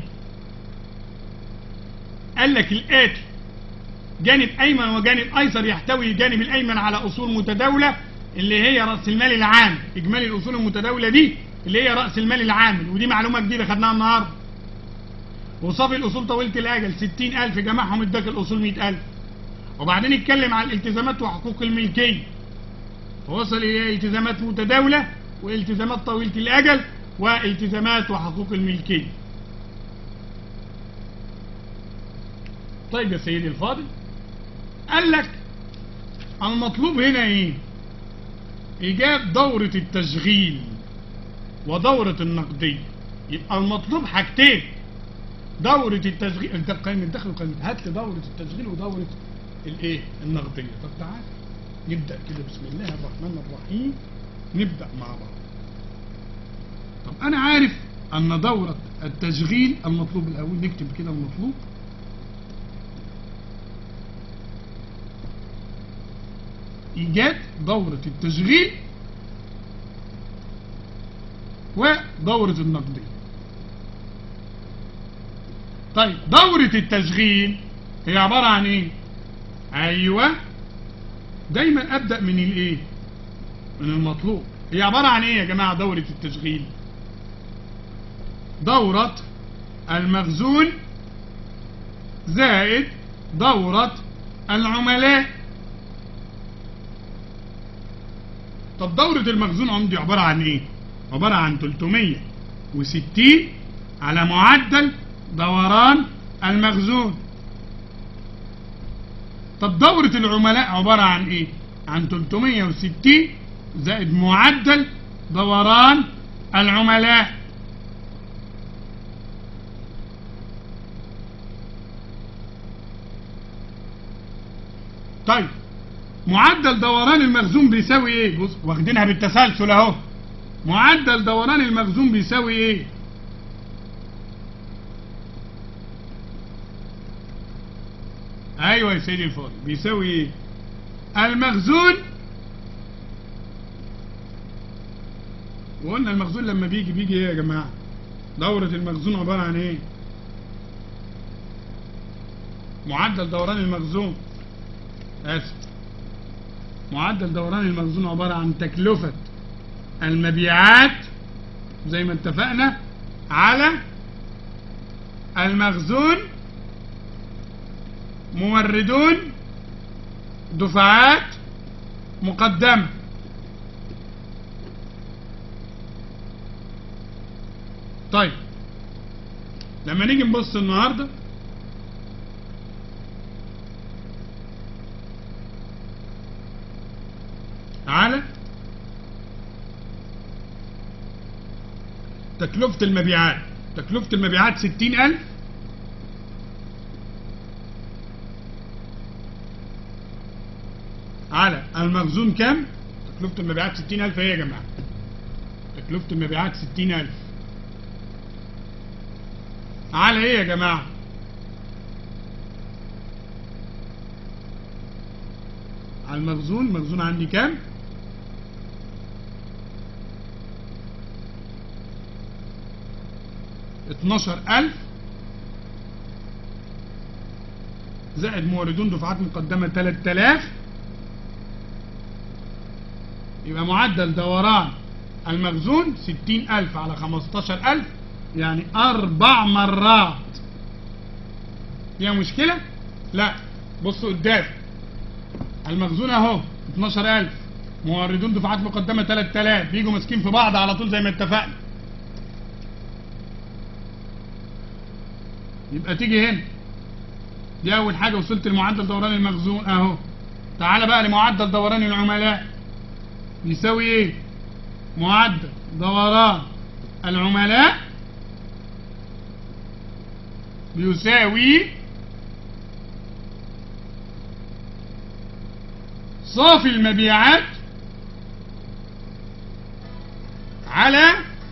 قال لك الآتي جانب أيمن وجانب أيسر يحتوي الجانب الأيمن على أصول متداولة اللي هي رأس المال العام إجمالي الأصول المتداولة دي اللي هي رأس المال العامل ودي معلومة جديدة خدناها النهاردة وصافي الأصول طويلة الأجل 60000 جمعهم اداك الأصول 100000 وبعدين يتكلم عن الالتزامات وحقوق الملكية ووصل إلى التزامات متداولة والتزامات طويلة الأجل والتزامات وحقوق الملكية طيب يا سيدي الفاضل قال لك المطلوب هنا ايه ايجاد دورة التشغيل ودورة النقدية يبقى المطلوب حاجتين دورة التشغيل انت قايم الدخل وقايم هات لي دورة التشغيل ودورة الايه النقدية طب تعال نبدأ كده بسم الله الرحمن الرحيم نبدأ مع بعض طب انا عارف ان دورة التشغيل المطلوب الاول نكتب كده المطلوب ايجاد دورة التشغيل ودورة النقدية طيب دورة التشغيل هي عبارة عن ايه ايوه دايما ابدأ من الايه من المطلوب هي عبارة عن ايه يا جماعة دورة التشغيل دورة المخزون زائد دورة العملاء طب دورة المخزون عندي عبارة عن ايه عبارة عن 360 على معدل دوران المخزون طب دورة العملاء عبارة عن ايه عن 360 زائد معدل دوران العملاء طيب معدل دوران المخزون بيساوي ايه بص واخدينها بالتسلسل اهو معدل دوران المخزون بيساوي ايه ايوه يا سيدي الفاضل بيساوي ايه المخزون وقلنا المخزون لما بيجي بيجي ايه يا جماعه دورة المخزون عبارة عن ايه معدل دوران المخزون اسف معدل دوران المخزون عبارة عن تكلفة المبيعات زي ما اتفقنا على المخزون موردون دفعات مقدمة طيب لما نيجي نبص النهارده على تكلفة المبيعات تكلفة المبيعات ستين ألف على المخزون كام تكلفة المبيعات ستين ألف ايه يا جماعة تكلفة المبيعات ستين ألف على ايه يا جماعة على المخزون المخزون عندي كام اتناشر ألف زائد موردون دفعات مقدمة تلات آلاف يبقى معدل دوران المخزون ستين ألف على خمستاشر ألف يعني أربع مرات فيها مشكلة؟ لا بصوا قدام المخزون اهو 12000 موردون دفعات مقدمه 3000 بيجوا ماسكين في بعض على طول زي ما اتفقنا يبقى تيجي هنا دي اول حاجه وصلت لمعدل دوران المخزون اهو تعالى بقى لمعدل دوران العملاء يساوي ايه معدل دوران العملاء بيساوي صافي المبيعات على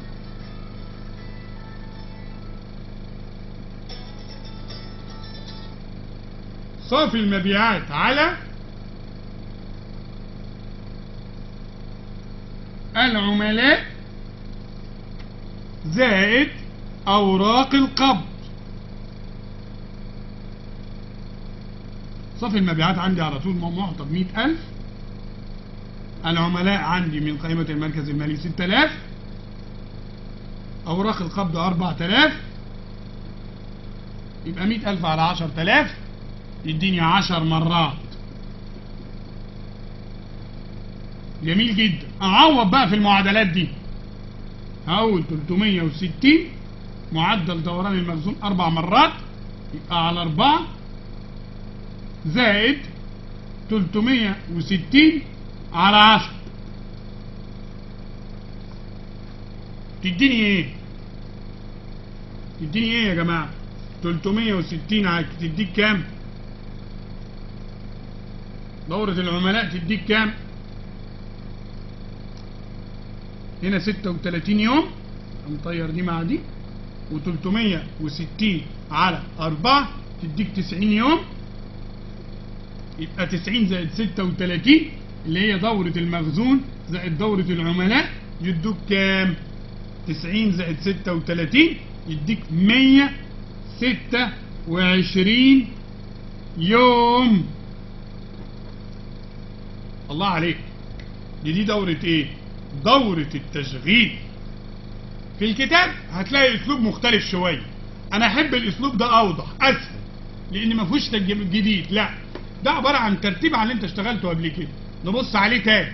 صافي المبيعات على العملاء زائد أوراق القبض صافي المبيعات عندي على طول معطى بمئة ألف العملاء عندي من قائمة المركز المالي ستة آلاف أوراق القبض أربعة آلاف يبقى مئة ألف على عشر آلاف يديني عشر مرات جميل جدا اعوض بقى في المعادلات دي هقول 360 معدل دوران المخزون اربع مرات يبقى على اربعة زائد 360 على 10 تديني ايه تديني ايه يا جماعة 360 على تديك كام دورة العملاء تديك كام هنا 36 يوم نطير دي مع دي و360 على 4 تديك 90 يوم يبقى 90 زائد 36 اللي هي دورة المخزون زائد دورة العملاء يدوك كام 90 زائد 36 يديك 126 يوم الله عليك دي دي دورة ايه دورة التشغيل في الكتاب هتلاقي اسلوب مختلف شوية انا احب الاسلوب ده اوضح اسهل لان ما فيهوش تج- جديد لا ده عبارة عن ترتيب على اللي انت اشتغلته قبل كده نبص عليه تاني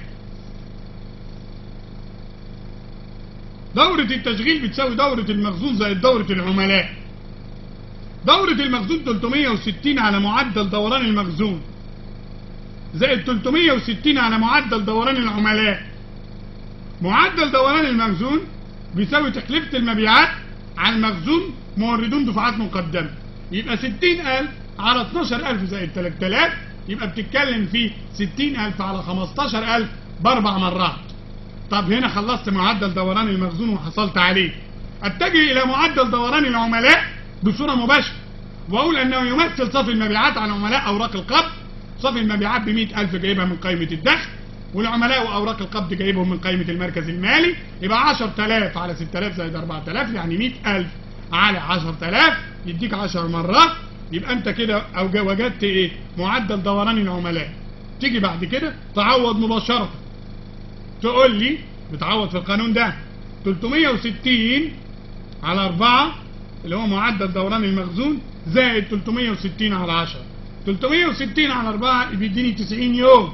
دورة التشغيل بتساوي دورة المخزون زائد دورة العملاء دورة المخزون 360 على معدل دوران المخزون زائد 360 على معدل دوران العملاء معدل دوران المخزون بيساوي تكلفة المبيعات على المخزون موردون دفعات مقدمة يبقى 60000 على 12000 زائد 3000 يبقى بتتكلم في 60000 على 15000 باربع مرات طب هنا خلصت معدل دوران المخزون وحصلت عليه اتجه الى معدل دوران العملاء بصورة مباشرة واقول انه يمثل صافي المبيعات على عملاء اوراق القبض صافي المبيعات ب 100000 جايبها من قائمة الدخل والعملاء واوراق القبض جايبهم من قائمة المركز المالي يبقى 10000 على 6000 زائد 4000 يعني 100000 على 10000 يديك 10 مرات يبقى انت كده او جا- وجدت ايه معدل دوران العملاء تيجي بعد كده تعوض مباشرة تقول لي بتعوض في القانون ده 360 على 4 اللي هو معدل دوران المخزون زائد 360 على 10 360 على 4 بيديني 90 يوم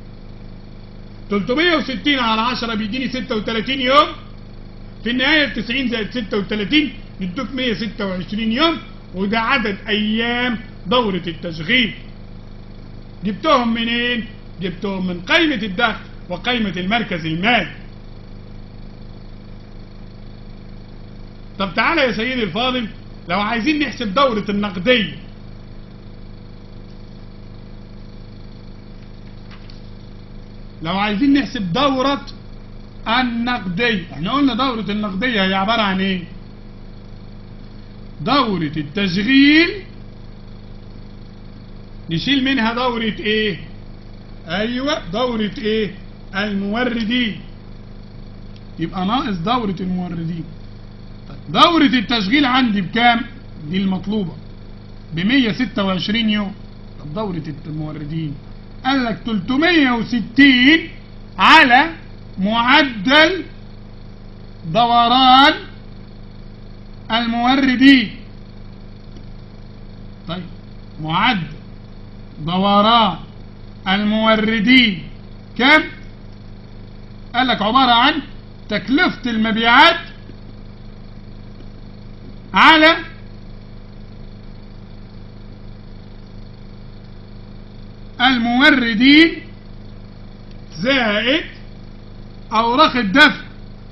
360 على 10 بيديني 36 يوم في النهاية 90 زائد 36 يدوك 126 يوم وده عدد أيام دورة التشغيل جبتهم منين؟ جبتهم من قائمة الدخل وقائمة المركز المالي طب تعالى يا سيدي الفاضل لو عايزين نحسب دورة النقدية لو عايزين نحسب دورة النقدية احنا قلنا دورة النقدية هي عبارة عن ايه دورة التشغيل نشيل منها دورة ايه ايوه دورة ايه الموردين يبقى ناقص دورة الموردين طيب دورة التشغيل عندي بكام دي المطلوبة ب 126 يوم طب دورة الموردين قال لك 360 على معدل دوران الموردين طيب معدل دوران الموردين كم قال لك عبارة عن تكلفة المبيعات على الموردين زائد اوراق الدفع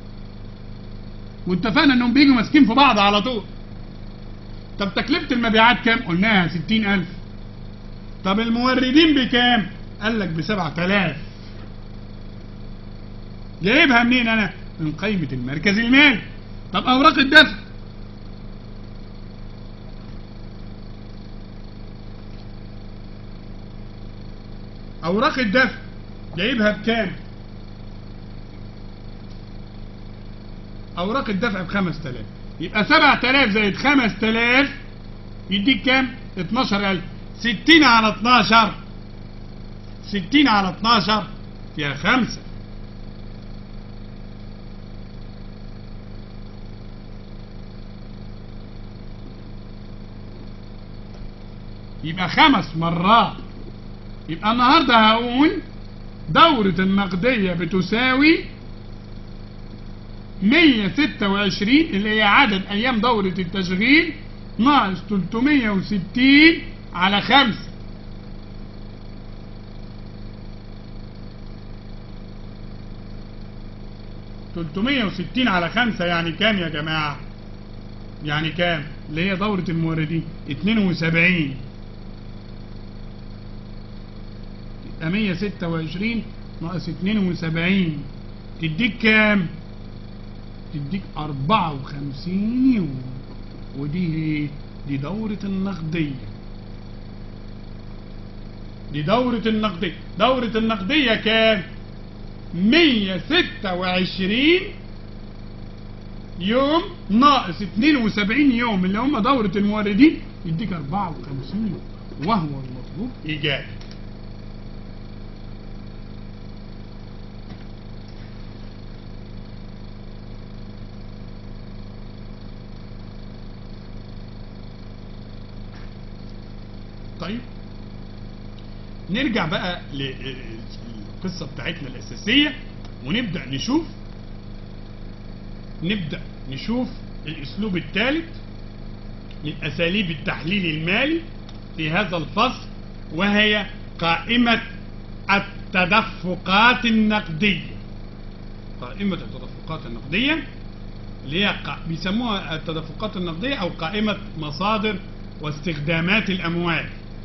واتفقنا انهم بيجوا ماسكين في بعض على طول طب تكلفة المبيعات كام قلناها ستين الف طب الموردين بكام قال لك بسبعة آلاف جايبها منين انا من قائمة المركز المالي طب اوراق الدفع اوراق الدفع جايبها بكام اوراق الدفع بخمس تلاف يبقى سبع تلاف زائد خمس تلاف يديك كام اتناشر الف ستين على اتناشر ستين على اتناشر فيها خمسة يبقى خمس مرات يبقى النهارده هقول دورة النقدية بتساوي 126 اللي هي عدد أيام دورة التشغيل ناقص 360 على 5 360 على 5 يعني كام يا جماعة؟ يعني كام؟ اللي هي دورة الموردين 72 يبقى 126 ناقص 72 تديك كام؟ تديك 54 يوم ودي هي دي دورة النقدية دي دورة النقدية دورة النقدية كام؟ 126 يوم ناقص 72 يوم اللي هم دورة الموردين يديك 54 يوم وهو المطلوب إيجابي طيب نرجع بقى للقصة بتاعتنا الأساسية ونبدأ نشوف نبدأ نشوف الأسلوب الثالث من أساليب التحليل المالي في هذا الفصل وهي قائمة التدفقات النقدية قائمة التدفقات النقدية اللي هي قا- بيسموها التدفقات النقدية أو قائمة مصادر واستخدامات الأموال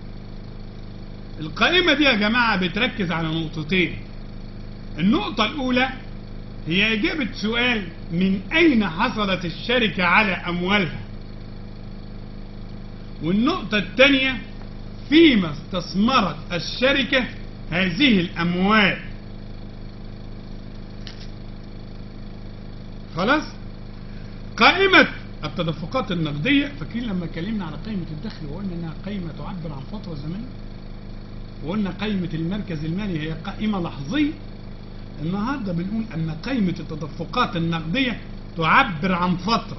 القائمة دي يا جماعة بتركز على نقطتين النقطة الأولى هي إجابة سؤال من أين حصلت الشركة على أموالها والنقطة الثانية فيما استثمرت الشركة هذه الأموال خلاص قائمة التدفقات النقدية فاكرين لما اتكلمنا على قائمة الدخل وقلنا انها قائمة تعبر عن فترة زمنية وقلنا قائمة المركز المالي هي قائمة لحظية النهاردة بنقول ان قائمة التدفقات النقدية تعبر عن فترة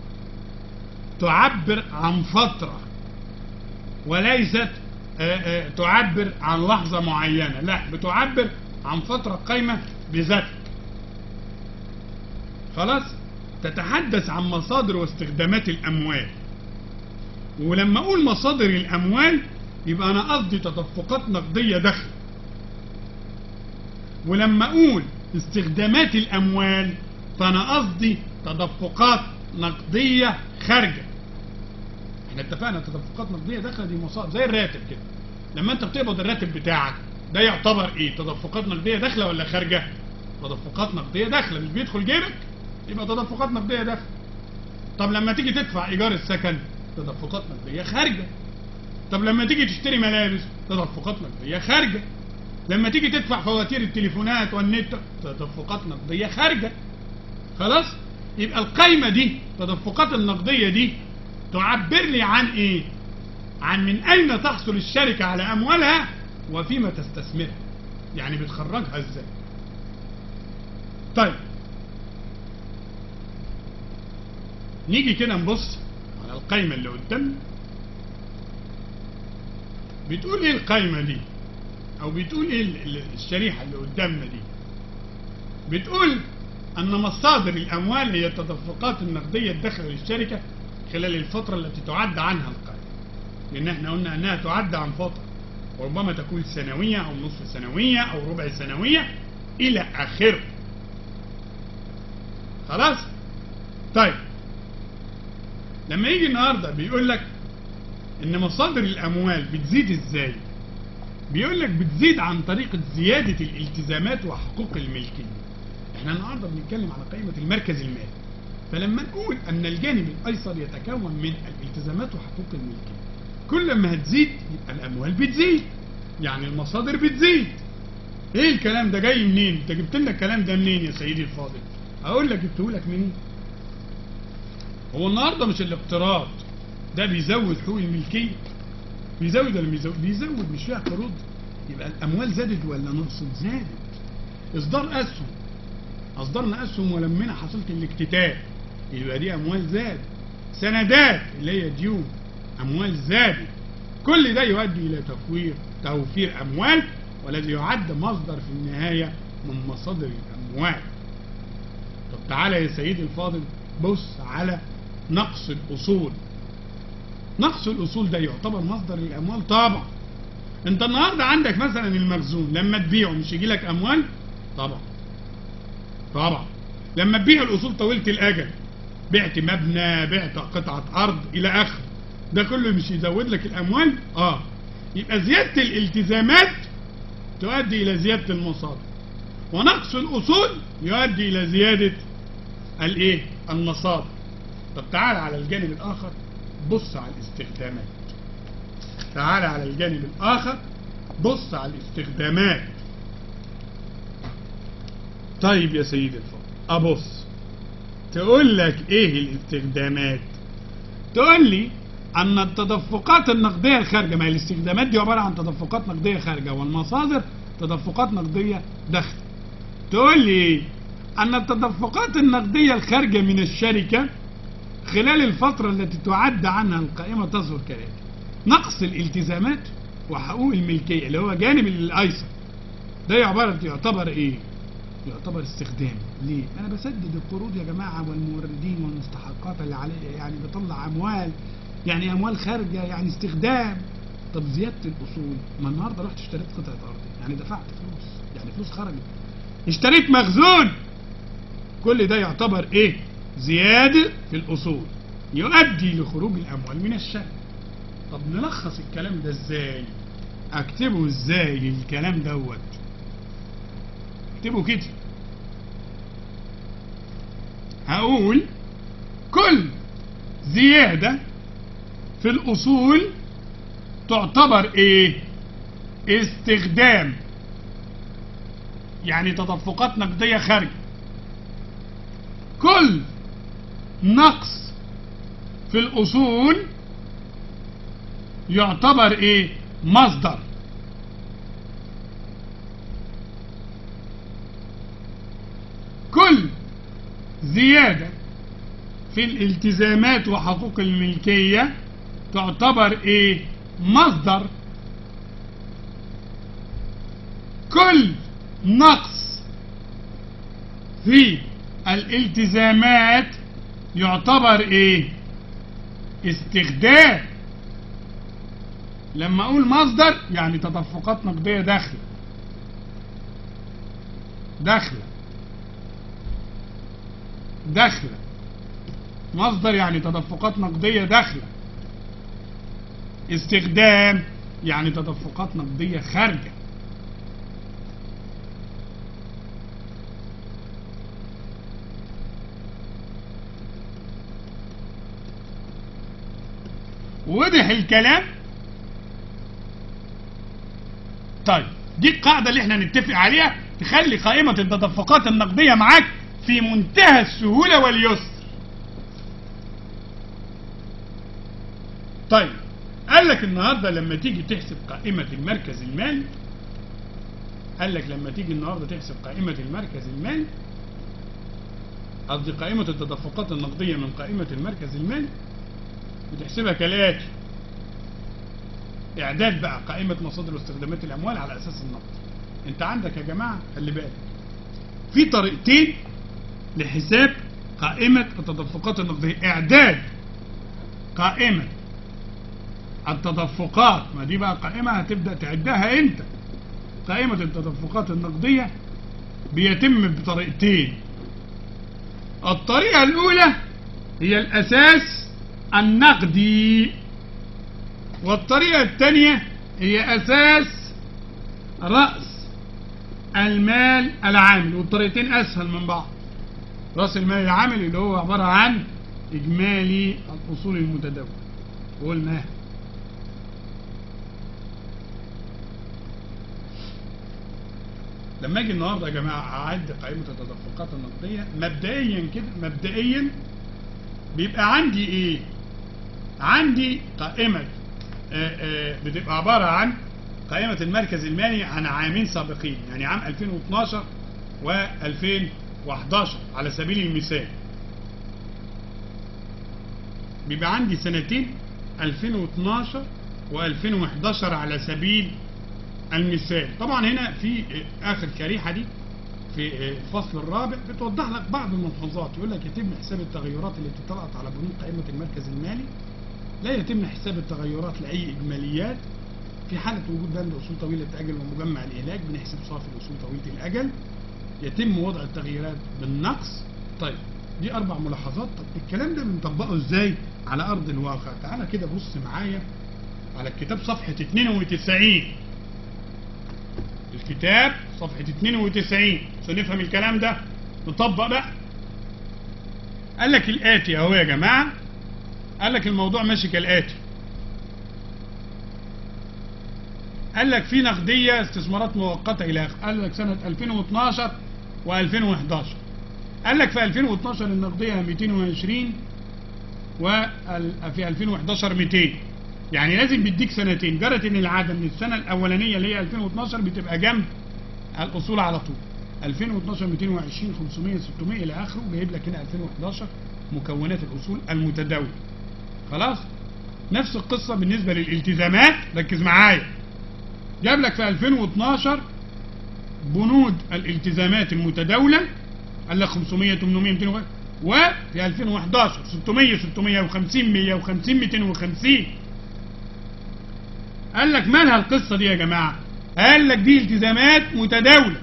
تعبر عن فترة وليست آه، آه، تعبر عن لحظة معينة لا بتعبر عن فترة قايمة بذاتها خلاص تتحدث عن مصادر واستخدامات الأموال ولما أقول مصادر الأموال يبقى أنا قصدي تدفقات نقدية دخل ولما أقول استخدامات الأموال فأنا قصدي تدفقات نقدية خارجة احنا اتفقنا تدفقات نقدية داخلة دي مصادر زي الراتب كده لما انت بتقبض الراتب بتاعك ده يعتبر ايه تدفقات نقدية داخلة ولا خارجة تدفقات نقدية داخلة مش بيدخل جيبك يبقى تدفقات نقدية داخلة طب لما تيجي تدفع ايجار السكن تدفقات نقدية خارجة طب لما تيجي تشتري ملابس تدفقات نقدية خارجة لما تيجي تدفع فواتير التليفونات والنت تدفقات نقدية خارجة خلاص يبقى القايمة دي تدفقات النقدية دي تعبر لي عن ايه عن من اين تحصل الشركة على اموالها وفيما تستثمرها يعني بتخرجها ازاي طيب نيجي كده نبص على القايمة اللي قدامنا بتقول ايه القايمة دي او بتقول ايه ال- ال- الشريحة اللي قدامنا دي بتقول ان مصادر الاموال هي التدفقات النقدية الداخلة للشركة خلال الفترة التي تعد عنها القايمة لان احنا قلنا انها تعد عن فترة وربما تكون سنوية او نصف سنوية او ربع سنوية الى اخره خلاص طيب لما يجي النهارده بيقول لك ان مصادر الاموال بتزيد ازاي بيقول لك بتزيد عن طريق زيادة الالتزامات وحقوق الملكية احنا النهارده بنتكلم على قائمة المركز المالي فلما نقول ان الجانب الايسر يتكون من الالتزامات وحقوق الملكية كل ما هتزيد يبقى الاموال بتزيد يعني المصادر بتزيد ايه الكلام ده جاي منين انت جبت لنا الكلام ده منين يا سيدي الفاضل اقول لك جبته لك منين هو النهارده مش الاقتراض ده بيزود حقوق الملكيه بيزود ولا بيزود بيزود مش فيها قروض يبقى الاموال زادت ولا نقصت زادت اصدار اسهم اصدرنا اسهم ولمنا حصلت الاكتتاب يبقى دي اموال زادت سندات اللي هي ديون اموال زادت كل ده يؤدي الى تفوير توفير اموال والذي يعد مصدر في النهاية من مصادر الأموال طب تعالى يا سيدي الفاضل بص على نقص الأصول نقص الأصول ده يعتبر مصدر الأموال طبعا انت النهاردة عندك مثلا المخزون لما تبيعه مش يجي لك أموال طبعا طبعا لما تبيع الأصول طويلة الأجل بعت مبنى بعت قطعة أرض إلى آخره ده كله مش يزود لك الأموال اه يبقى زيادة الالتزامات تؤدي إلى زيادة المصادر ونقص الأصول يؤدي إلى زيادة الإيه؟ المصادر طب تعال على الجانب الآخر بص على الاستخدامات تعال على الجانب الآخر بص على الاستخدامات طيب يا سيدي الفاضل أبص تقول لك إيه الاستخدامات تقول لي أن التدفقات النقدية الخارجة ما هي الاستخدامات دي عبارة عن تدفقات نقدية خارجة والمصادر تدفقات نقدية داخل تقول لي أن التدفقات النقدية الخارجة من الشركة خلال الفترة التي تعد عنها القائمة تظهر كالآتي نقص الالتزامات وحقوق الملكية اللي هو جانب الأيسر ده عبارة يعتبر إيه؟ يعتبر استخدام ليه؟ أنا بسدد القروض يا جماعة والموردين والمستحقات اللي عليا يعني بطلع أموال يعني أموال خارجة يعني استخدام طب زيادة الأصول ما النهاردة رحت اشتريت قطعة أرض يعني دفعت فلوس يعني فلوس خرجت اشتريت مخزون كل ده يعتبر إيه؟ زيادة في الأصول يؤدي لخروج الأموال من الشركة طب نلخص الكلام ده ازاي اكتبه ازاي الكلام دوت اكتبه كده هقول كل زيادة في الأصول تعتبر ايه استخدام يعني تدفقات نقدية خارجة كل نقص في الأصول يعتبر ايه مصدر كل زيادة في الالتزامات وحقوق الملكية تعتبر ايه مصدر كل نقص في الالتزامات يعتبر ايه استخدام لما اقول مصدر يعني تدفقات نقديه داخله داخله داخله مصدر يعني تدفقات نقديه داخله استخدام يعني تدفقات نقديه خارجه وضح الكلام طيب دي القاعدة اللي احنا نتفق عليها تخلي قائمة التدفقات النقدية معاك في منتهى السهولة واليسر طيب قال لك النهاردة لما تيجي تحسب قائمة المركز المالي قال لك لما تيجي النهاردة تحسب قائمة المركز المالي قصدي قائمة التدفقات النقدية من قائمة المركز المالي بتحسبها كالآتي اعداد بقى قائمة مصادر واستخدامات الاموال على اساس النقد انت عندك يا جماعة خلي بالك في طريقتين لحساب قائمة التدفقات النقدية اعداد قائمة التدفقات ما دي بقى قائمة هتبدأ تعدها انت قائمة التدفقات النقدية بيتم بطريقتين الطريقة الاولى هي الاساس النقدي والطريقة الثانية هي أساس رأس المال العامل والطريقتين أسهل من بعض رأس المال العامل اللي هو عبارة عن إجمالي الأصول المتداولة قلناها لما اجي النهارده يا جماعه اعد قائمه التدفقات النقديه مبدئيا كده مبدئيا بيبقى عندي ايه؟ عندي قائمه آآ آآ بتبقى عبارة عن قائمة المركز المالي عن عامين سابقين يعني عام 2012 و2011 على سبيل المثال بيبقى عندي سنتين 2012 و2011 على سبيل المثال طبعا هنا في اخر شريحه دي في الفصل الرابع بتوضح لك بعض الملحوظات يقول لك يتم حساب التغيرات التي طرأت على بنود قائمة المركز المالي لا يتم حساب التغيرات لأي إجماليات في حالة وجود بند أصول طويلة الأجل ومجمع الإهلاك بنحسب صافي الأصول طويلة الأجل يتم وضع التغييرات بالنقص طيب دي أربع ملاحظات طب الكلام ده بنطبقه إزاي على أرض الواقع تعالى كده بص معايا على الكتاب صفحة 92 الكتاب صفحة 92 عشان نفهم الكلام ده نطبق بقى قال لك الآتي أهو يا جماعة قال لك الموضوع ماشي كالآتي قال لك في نقدية استثمارات مؤقتة إلى آخره قال لك سنة 2012 و2011 قال لك في 2012 النقدية 220 وفي 2011 200 يعني لازم بيديك سنتين جرت ان العاده ان السنه الاولانيه اللي هي 2012 بتبقى جنب الاصول على طول 2012 220 500 600 الى اخره جايب لك هنا 2011 مكونات الاصول المتداوله خلاص نفس القصه بالنسبه للالتزامات ركز معايا جاب لك في 2012 بنود الالتزامات المتداوله قال لك 500 800 200 وفي 2011 600 650 150 250 قال لك مالها القصة دي يا جماعة قال لك دي التزامات متداولة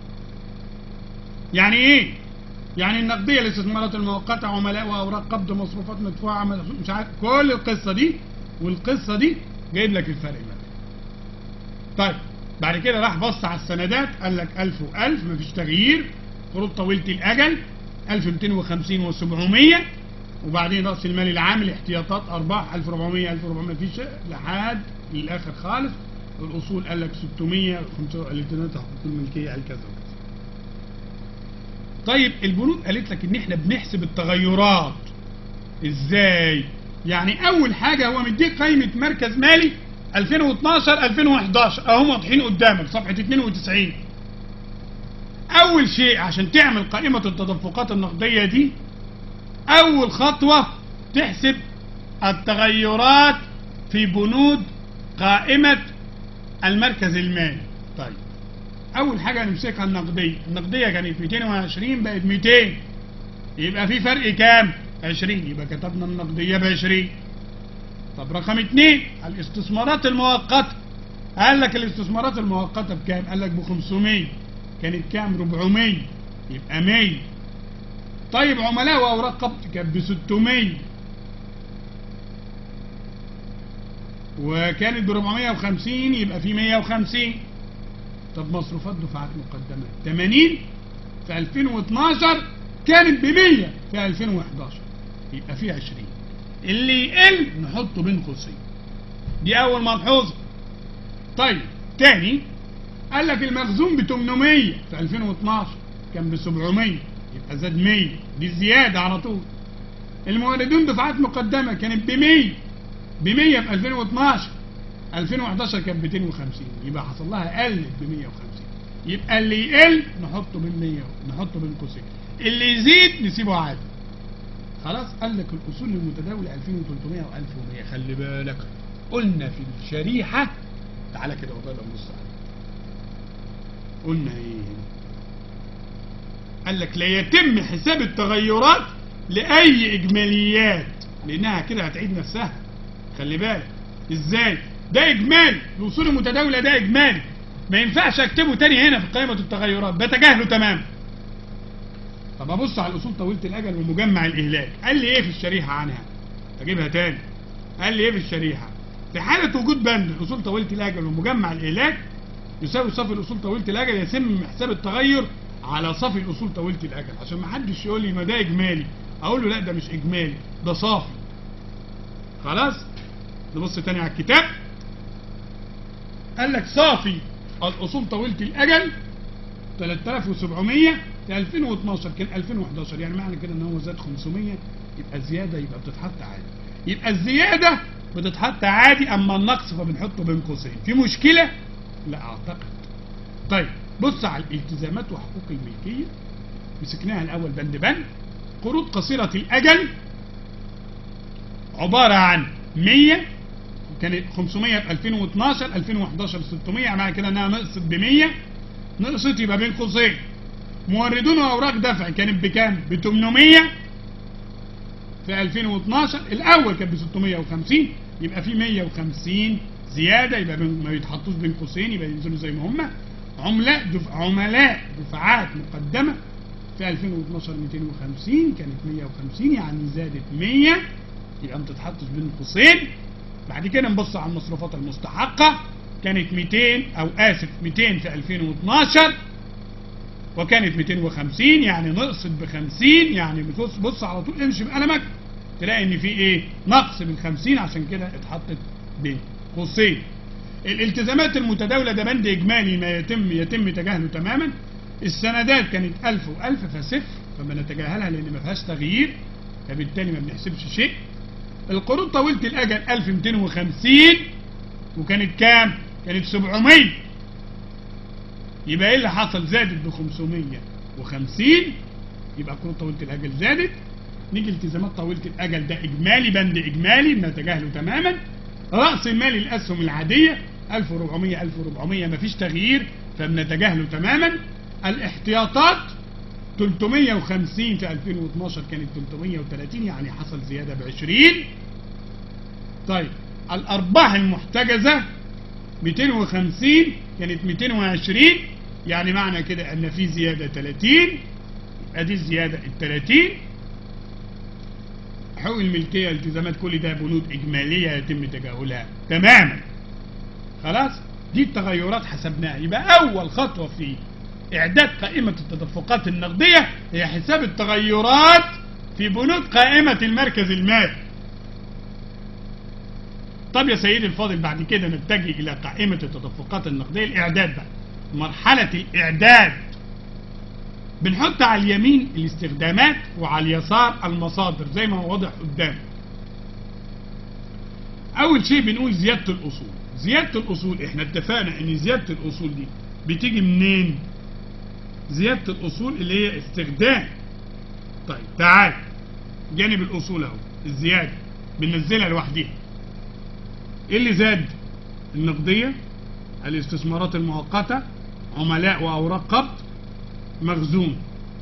يعني ايه يعني النقدية الاستثمارات المؤقتة عملاء واوراق قبض مصروفات مدفوعة مش عارف كل القصة دي والقصة دي جايب لك الفرق ما طيب بعد كده راح بص على السندات قال لك 1000 و1000 مفيش تغيير قروض طويلة الأجل 1250 و700 وبعدين رأس المال العام الاحتياطات أرباح 1400 1400 مفيش لحد للاخر خالص الاصول قال لك 600 الالتزامات حقوق الملكيه قال كذا وكذا طيب البنود قالت لك ان احنا بنحسب التغيرات ازاي يعني اول حاجه هو مديك قائمه مركز مالي 2012 2011 اهم واضحين قدامك صفحه 92 اول شيء عشان تعمل قائمه التدفقات النقديه دي اول خطوه تحسب التغيرات في بنود قائمة المركز المالي طيب أول حاجة نمسكها النقدية النقدية كانت 220 بقت 200 يبقى في فرق كام؟ 20 يبقى كتبنا النقدية ب 20 طب رقم 2 الاستثمارات المؤقتة قال لك الاستثمارات المؤقتة بكام؟ قال لك ب 500 كانت كام؟ 400 يبقى 100 طيب عملاء وأوراق قبض كانت ب 600 وكانت ب 450 يبقى في 150 طب مصروفات دفعات مقدمات 80 في 2012 كانت ب 100 في 2011 يبقى في 20 اللي يقل نحطه بين قوسين دي اول ملحوظه طيب تاني قال لك المخزون ب 800 في 2012 كان ب 700 يبقى زاد 100 دي زياده على طول الموردون دفعات مقدمه كانت ب 100 ب 100 في 2012 2011 كانت 250 يبقى حصل لها قلت ب 150 يبقى اللي يقل نحطه بين 100 نحطه بين قوسين اللي يزيد نسيبه عادي خلاص قال لك الاصول المتداوله 2300 و1100 خلي بالك قلنا في الشريحه تعالى كده والله لو نص قلنا ايه قال لك لا يتم حساب التغيرات لاي اجماليات لانها كده هتعيد نفسها خلي بالك ازاي ده اجمالي الاصول المتداوله ده اجمالي ما ينفعش اكتبه تاني هنا في قائمه التغيرات بتجاهله تماما طب ابص على الاصول طويله الاجل ومجمع الاهلاك قال لي ايه في الشريحه عنها اجيبها تاني قال لي ايه في الشريحه في حاله وجود بند الاصول طويله الاجل ومجمع الاهلاك يساوي صافي الاصول طويله الاجل يتم حساب التغير على صافي الاصول طويله الاجل عشان ما حدش يقول لي ما ده اجمالي اقول له لا ده مش اجمالي ده صافي خلاص نبص تاني على الكتاب قال لك صافي الاصول طويله الاجل 3700 في 2012 كان 2011 يعني معنى كده ان هو زاد 500 يبقى زياده يبقى بتتحط عادي يبقى الزياده بتتحط عادي اما النقص فبنحطه بين قوسين في مشكله لا اعتقد طيب بص على الالتزامات وحقوق الملكيه مسكناها الاول بند بند قروض قصيره الاجل عباره عن 100 كانت 500 في 2012 2011 600 معنى كده انها نقصت ب 100 نقصت يبقى بين قوسين موردون واوراق دفع كانت بكام؟ ب 800 في 2012 الاول كان ب 650 يبقى في 150 زياده يبقى بين- ما يتحطوش بين قوسين يبقى ينزلوا زي ما هم عملاء دف... عملاء دفعات مقدمه في 2012 250 كانت 150 يعني زادت 100 يبقى ما تتحطش بين قوسين بعد كده نبص على المصروفات المستحقه كانت 200 او اسف 200 في 2012 وكانت 250 يعني نقصت ب 50 يعني بتبص بص على طول امشي بقلمك تلاقي ان في ايه نقص من 50 عشان كده اتحطت بين قوسين الالتزامات المتداولة ده بند اجمالي ما يتم يتم تجاهله تماما السندات كانت 1000 و1000 فصفر فما نتجاهلها لان ما فيهاش تغيير فبالتالي ما بنحسبش شيء القروض طويلة الاجل 1250 وكانت كام كانت 700 يبقى ايه اللي حصل زادت ب 550 يبقى قروض طويله الاجل زادت نيجي التزامات طويله الاجل ده اجمالي بند اجمالي بنتجاهله تماما راس المال الاسهم العاديه 1400 1400 مفيش تغيير فبنتجاهله تماما الاحتياطات 350 في 2012 كانت 330 يعني حصل زياده ب 20 طيب الارباح المحتجزه 250 كانت 220 يعني معنى كده ان في زياده 30 ادي الزياده ال 30 حقوق الملكيه التزامات كل ده بنود اجماليه يتم تجاهلها تماما خلاص دي التغيرات حسبناها يبقى اول خطوه في اعداد قائمه التدفقات النقديه هي حساب التغيرات في بنود قائمه المركز المالي طب يا سيدي الفاضل بعد كده نتجه الى قائمة التدفقات النقدية الاعداد بقى مرحلة الاعداد بنحط على اليمين الاستخدامات وعلى اليسار المصادر زي ما هو واضح قدام اول شيء بنقول زيادة الاصول زيادة الاصول احنا اتفقنا ان زيادة الاصول دي بتيجي منين زيادة الاصول اللي هي استخدام طيب تعال جانب الاصول اهو الزيادة بننزلها لوحديها ايه اللي زاد النقدية الاستثمارات المؤقتة عملاء واوراق قبض مخزون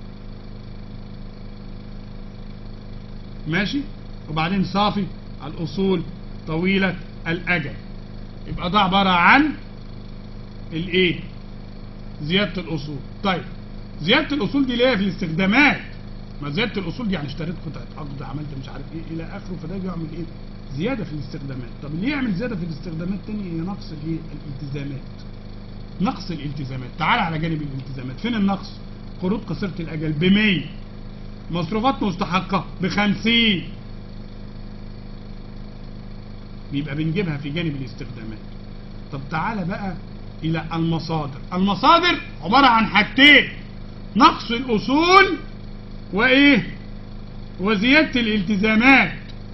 ماشي وبعدين صافي على الاصول طويلة الاجل يبقى ده عبارة عن الايه زيادة الاصول طيب زيادة الاصول دي ليه في الاستخدامات ما زيادة الاصول دي يعني اشتريت قطعة عقد عملت مش عارف ايه الى اخره فده بيعمل ايه زيادة في الاستخدامات طب اللي يعمل زيادة في الاستخدامات تاني هي نقص الايه الالتزامات نقص الالتزامات تعال على جانب الالتزامات فين النقص قروض قصيرة الاجل ب 100 مصروفات مستحقة ب 50 يبقى بنجيبها في جانب الاستخدامات طب تعالى بقى الى المصادر المصادر عبارة عن حاجتين نقص الاصول وايه وزيادة الالتزامات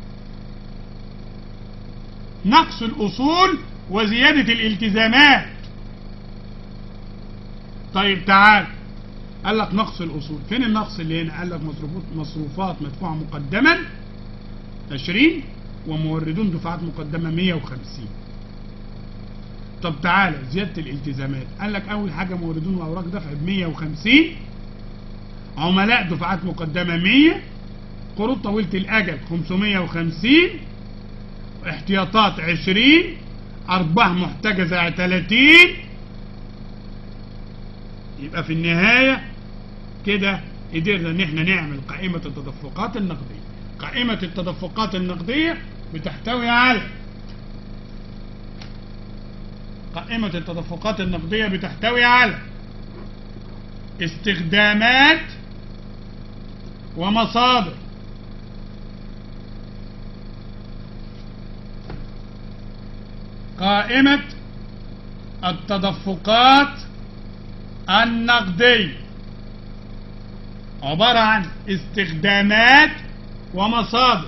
نقص الأصول وزيادة الالتزامات طيب تعال قال لك نقص الأصول فين النقص اللي هنا قال لك مصروفات مصروفات مدفوعة مقدما 20 وموردون دفعات مقدمة 150 طب تعالى زيادة الالتزامات قال لك أول حاجة موردون وأوراق دفع ب 150 عملاء دفعات مقدمة 100 قروض طويلة الأجل 550 احتياطات 20 أرباح محتجزة 30 يبقى في النهاية كده قدرنا ان احنا نعمل قائمة التدفقات النقدية قائمة التدفقات النقدية بتحتوي على قائمة التدفقات النقدية بتحتوي على استخدامات ومصادر قائمة التدفقات النقدية عبارة عن استخدامات ومصادر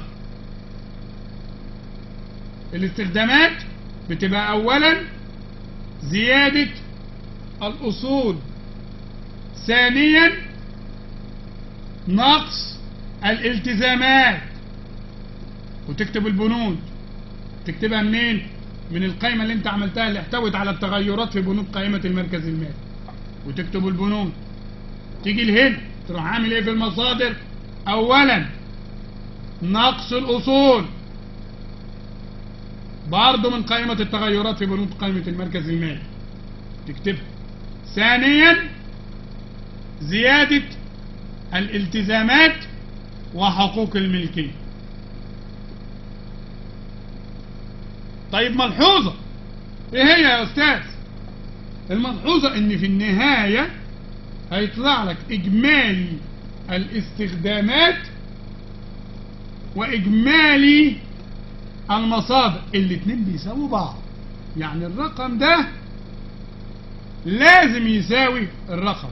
الاستخدامات بتبقى أولا زيادة الأصول ثانيا نقص الالتزامات وتكتب البنود تكتبها منين من القائمة اللي انت عملتها اللي احتوت على التغيرات في بنود قائمة المركز المالي وتكتب البنود تيجي لهنا تروح عامل ايه في المصادر اولا نقص الاصول برضه من قائمة التغيرات في بنود قائمة المركز المالي تكتبها ثانيا زيادة الالتزامات وحقوق الملكية طيب ملحوظة ايه هي يا استاذ الملحوظة ان في النهاية هيطلع لك اجمالي الاستخدامات واجمالي المصادر الاتنين بيساووا بعض يعني الرقم ده لازم يساوي الرقم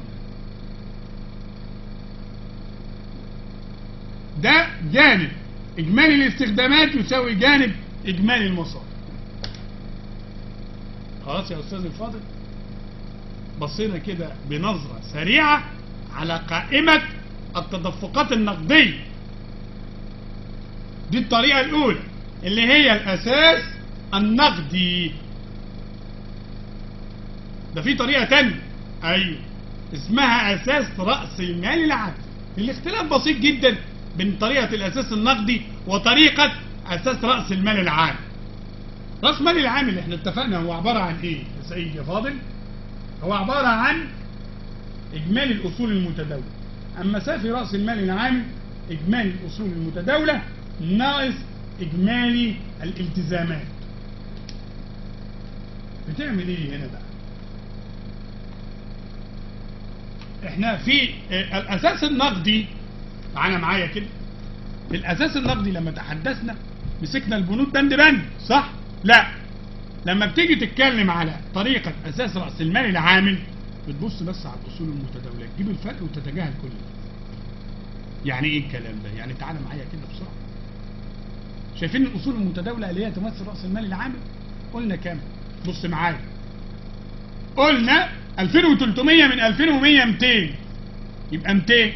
ده جانب اجمالي الاستخدامات يساوي جانب اجمالي المصادر خلاص يا استاذ الفاضل بصينا كده بنظرة سريعة على قائمة التدفقات النقدية دي الطريقة الأولى اللي هي الأساس النقدي ده في طريقة تانية أيوه اسمها أساس رأس المال العام الاختلاف بسيط جدا بين طريقة الأساس النقدي وطريقة أساس رأس المال العام رأس المال العام اللي احنا اتفقنا هو عبارة عن ايه يا سيدي يا فاضل هو عبارة عن إجمالي الأصول المتداولة أما سافي رأس المال العام إجمالي الأصول المتداولة ناقص إجمالي الالتزامات بتعمل إيه هنا بقى؟ إحنا في آه، الأساس النقدي معانا معايا كده الأساس النقدي لما تحدثنا مسكنا البنود بند بند صح؟ لا لما بتيجي تتكلم على طريقة أساس رأس المال العامل بتبص بس على الأصول المتداولة تجيب الفرق وتتجاهل كل ده يعني إيه الكلام ده؟ يعني تعالى معايا كده بسرعة شايفين الأصول المتداولة اللي هي تمثل رأس المال العامل؟ قلنا كام؟ بص معايا قلنا 2300 من 2100 200 يبقى 200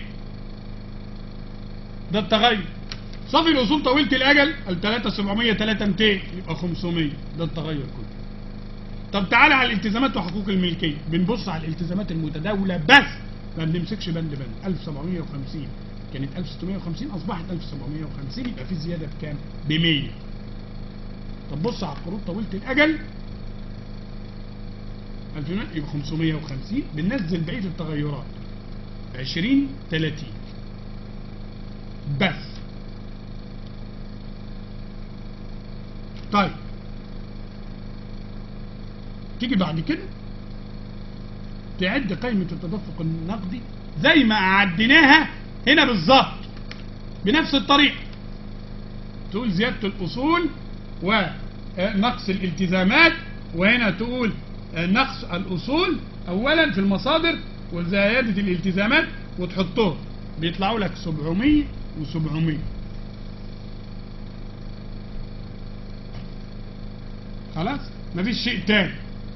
ده التغير صافي الاصول طويله الاجل ال 3700 3200 يبقى 500 ده التغير كله طب تعالى على الالتزامات وحقوق الملكيه بنبص على الالتزامات المتداوله بس ما بنمسكش بند بند 1750 كانت 1650 اصبحت 1750 يبقى في زياده بكام؟ ب 100 طب بص على القروض طويله الاجل 2000 يبقى 550 بننزل بقيه التغيرات 20 30 بس طيب تيجي بعد كده تعد قائمة التدفق النقدي زي ما عديناها هنا بالظبط بنفس الطريقة تقول زيادة الأصول ونقص الالتزامات وهنا تقول نقص الأصول أولا في المصادر وزيادة الالتزامات وتحطهم بيطلعوا لك 700 و700 خلاص مفيش شيء تاني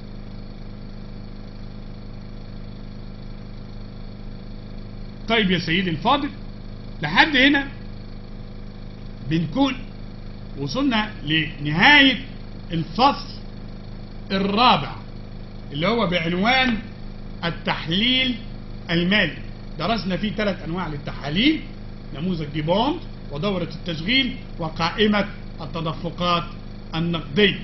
طيب يا سيدي الفاضل لحد هنا بنكون وصلنا لنهاية الفصل الرابع اللي هو بعنوان التحليل المالي درسنا فيه ثلاث انواع للتحاليل نموذج دي بوند ودورة التشغيل وقائمة التدفقات النقدية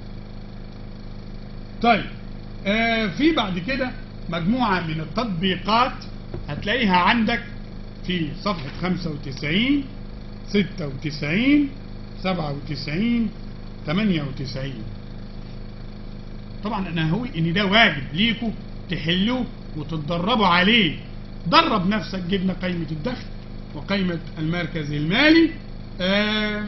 طيب آه في بعد كده مجموعة من التطبيقات هتلاقيها عندك في صفحة 95 96 97 98 طبعا انا هقول ان ده واجب ليكم تحلوه وتتدربوا عليه درب نفسك جبنا قائمة الدخل وقائمة المركز المالي آه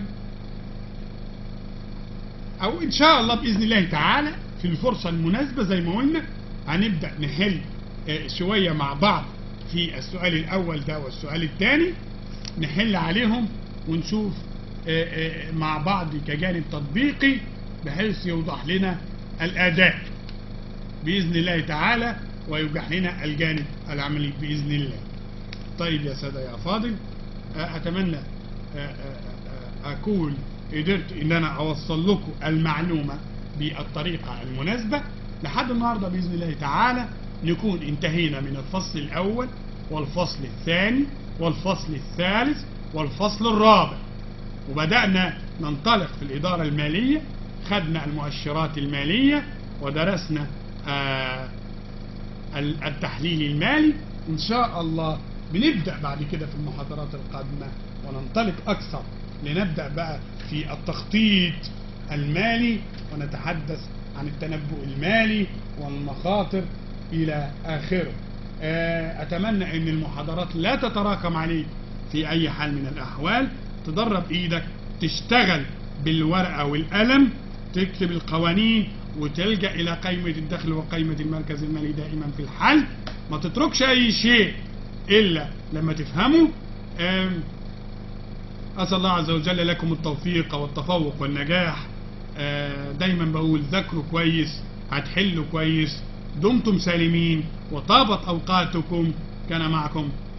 او ان شاء الله باذن الله تعالى في الفرصة المناسبة زي ما قلنا هنبدأ نحل آه شوية مع بعض في السؤال الاول ده والسؤال الثاني نحل عليهم ونشوف آه آه مع بعض كجانب تطبيقي بحيث يوضح لنا الاداء باذن الله تعالى ويوضح لنا الجانب العملي باذن الله طيب يا سادة يا فاضل اتمنى اكون قدرت ان انا اوصل لكم المعلومة بالطريقة المناسبة لحد النهاردة بإذن الله تعالى نكون انتهينا من الفصل الأول والفصل الثاني والفصل الثالث والفصل الرابع وبدأنا ننطلق في الإدارة المالية خدنا المؤشرات المالية ودرسنا آه التحليل المالي إن شاء الله بنبدأ بعد كده في المحاضرات القادمة وننطلق أكثر لنبدأ بقى في التخطيط المالي ونتحدث عن التنبؤ المالي والمخاطر إلى آخره أتمنى أن المحاضرات لا تتراكم عليك في أي حال من الأحوال تدرب إيدك تشتغل بالورقة والقلم تكتب القوانين وتلجأ إلى قائمة الدخل وقائمة المركز المالي دائما في الحل ما تتركش أي شيء إلا لما تفهمه أسأل الله عز وجل لكم التوفيق والتفوق والنجاح دايما بقول ذاكروا كويس هتحلوا كويس دمتم سالمين وطابت أوقاتكم كان معكم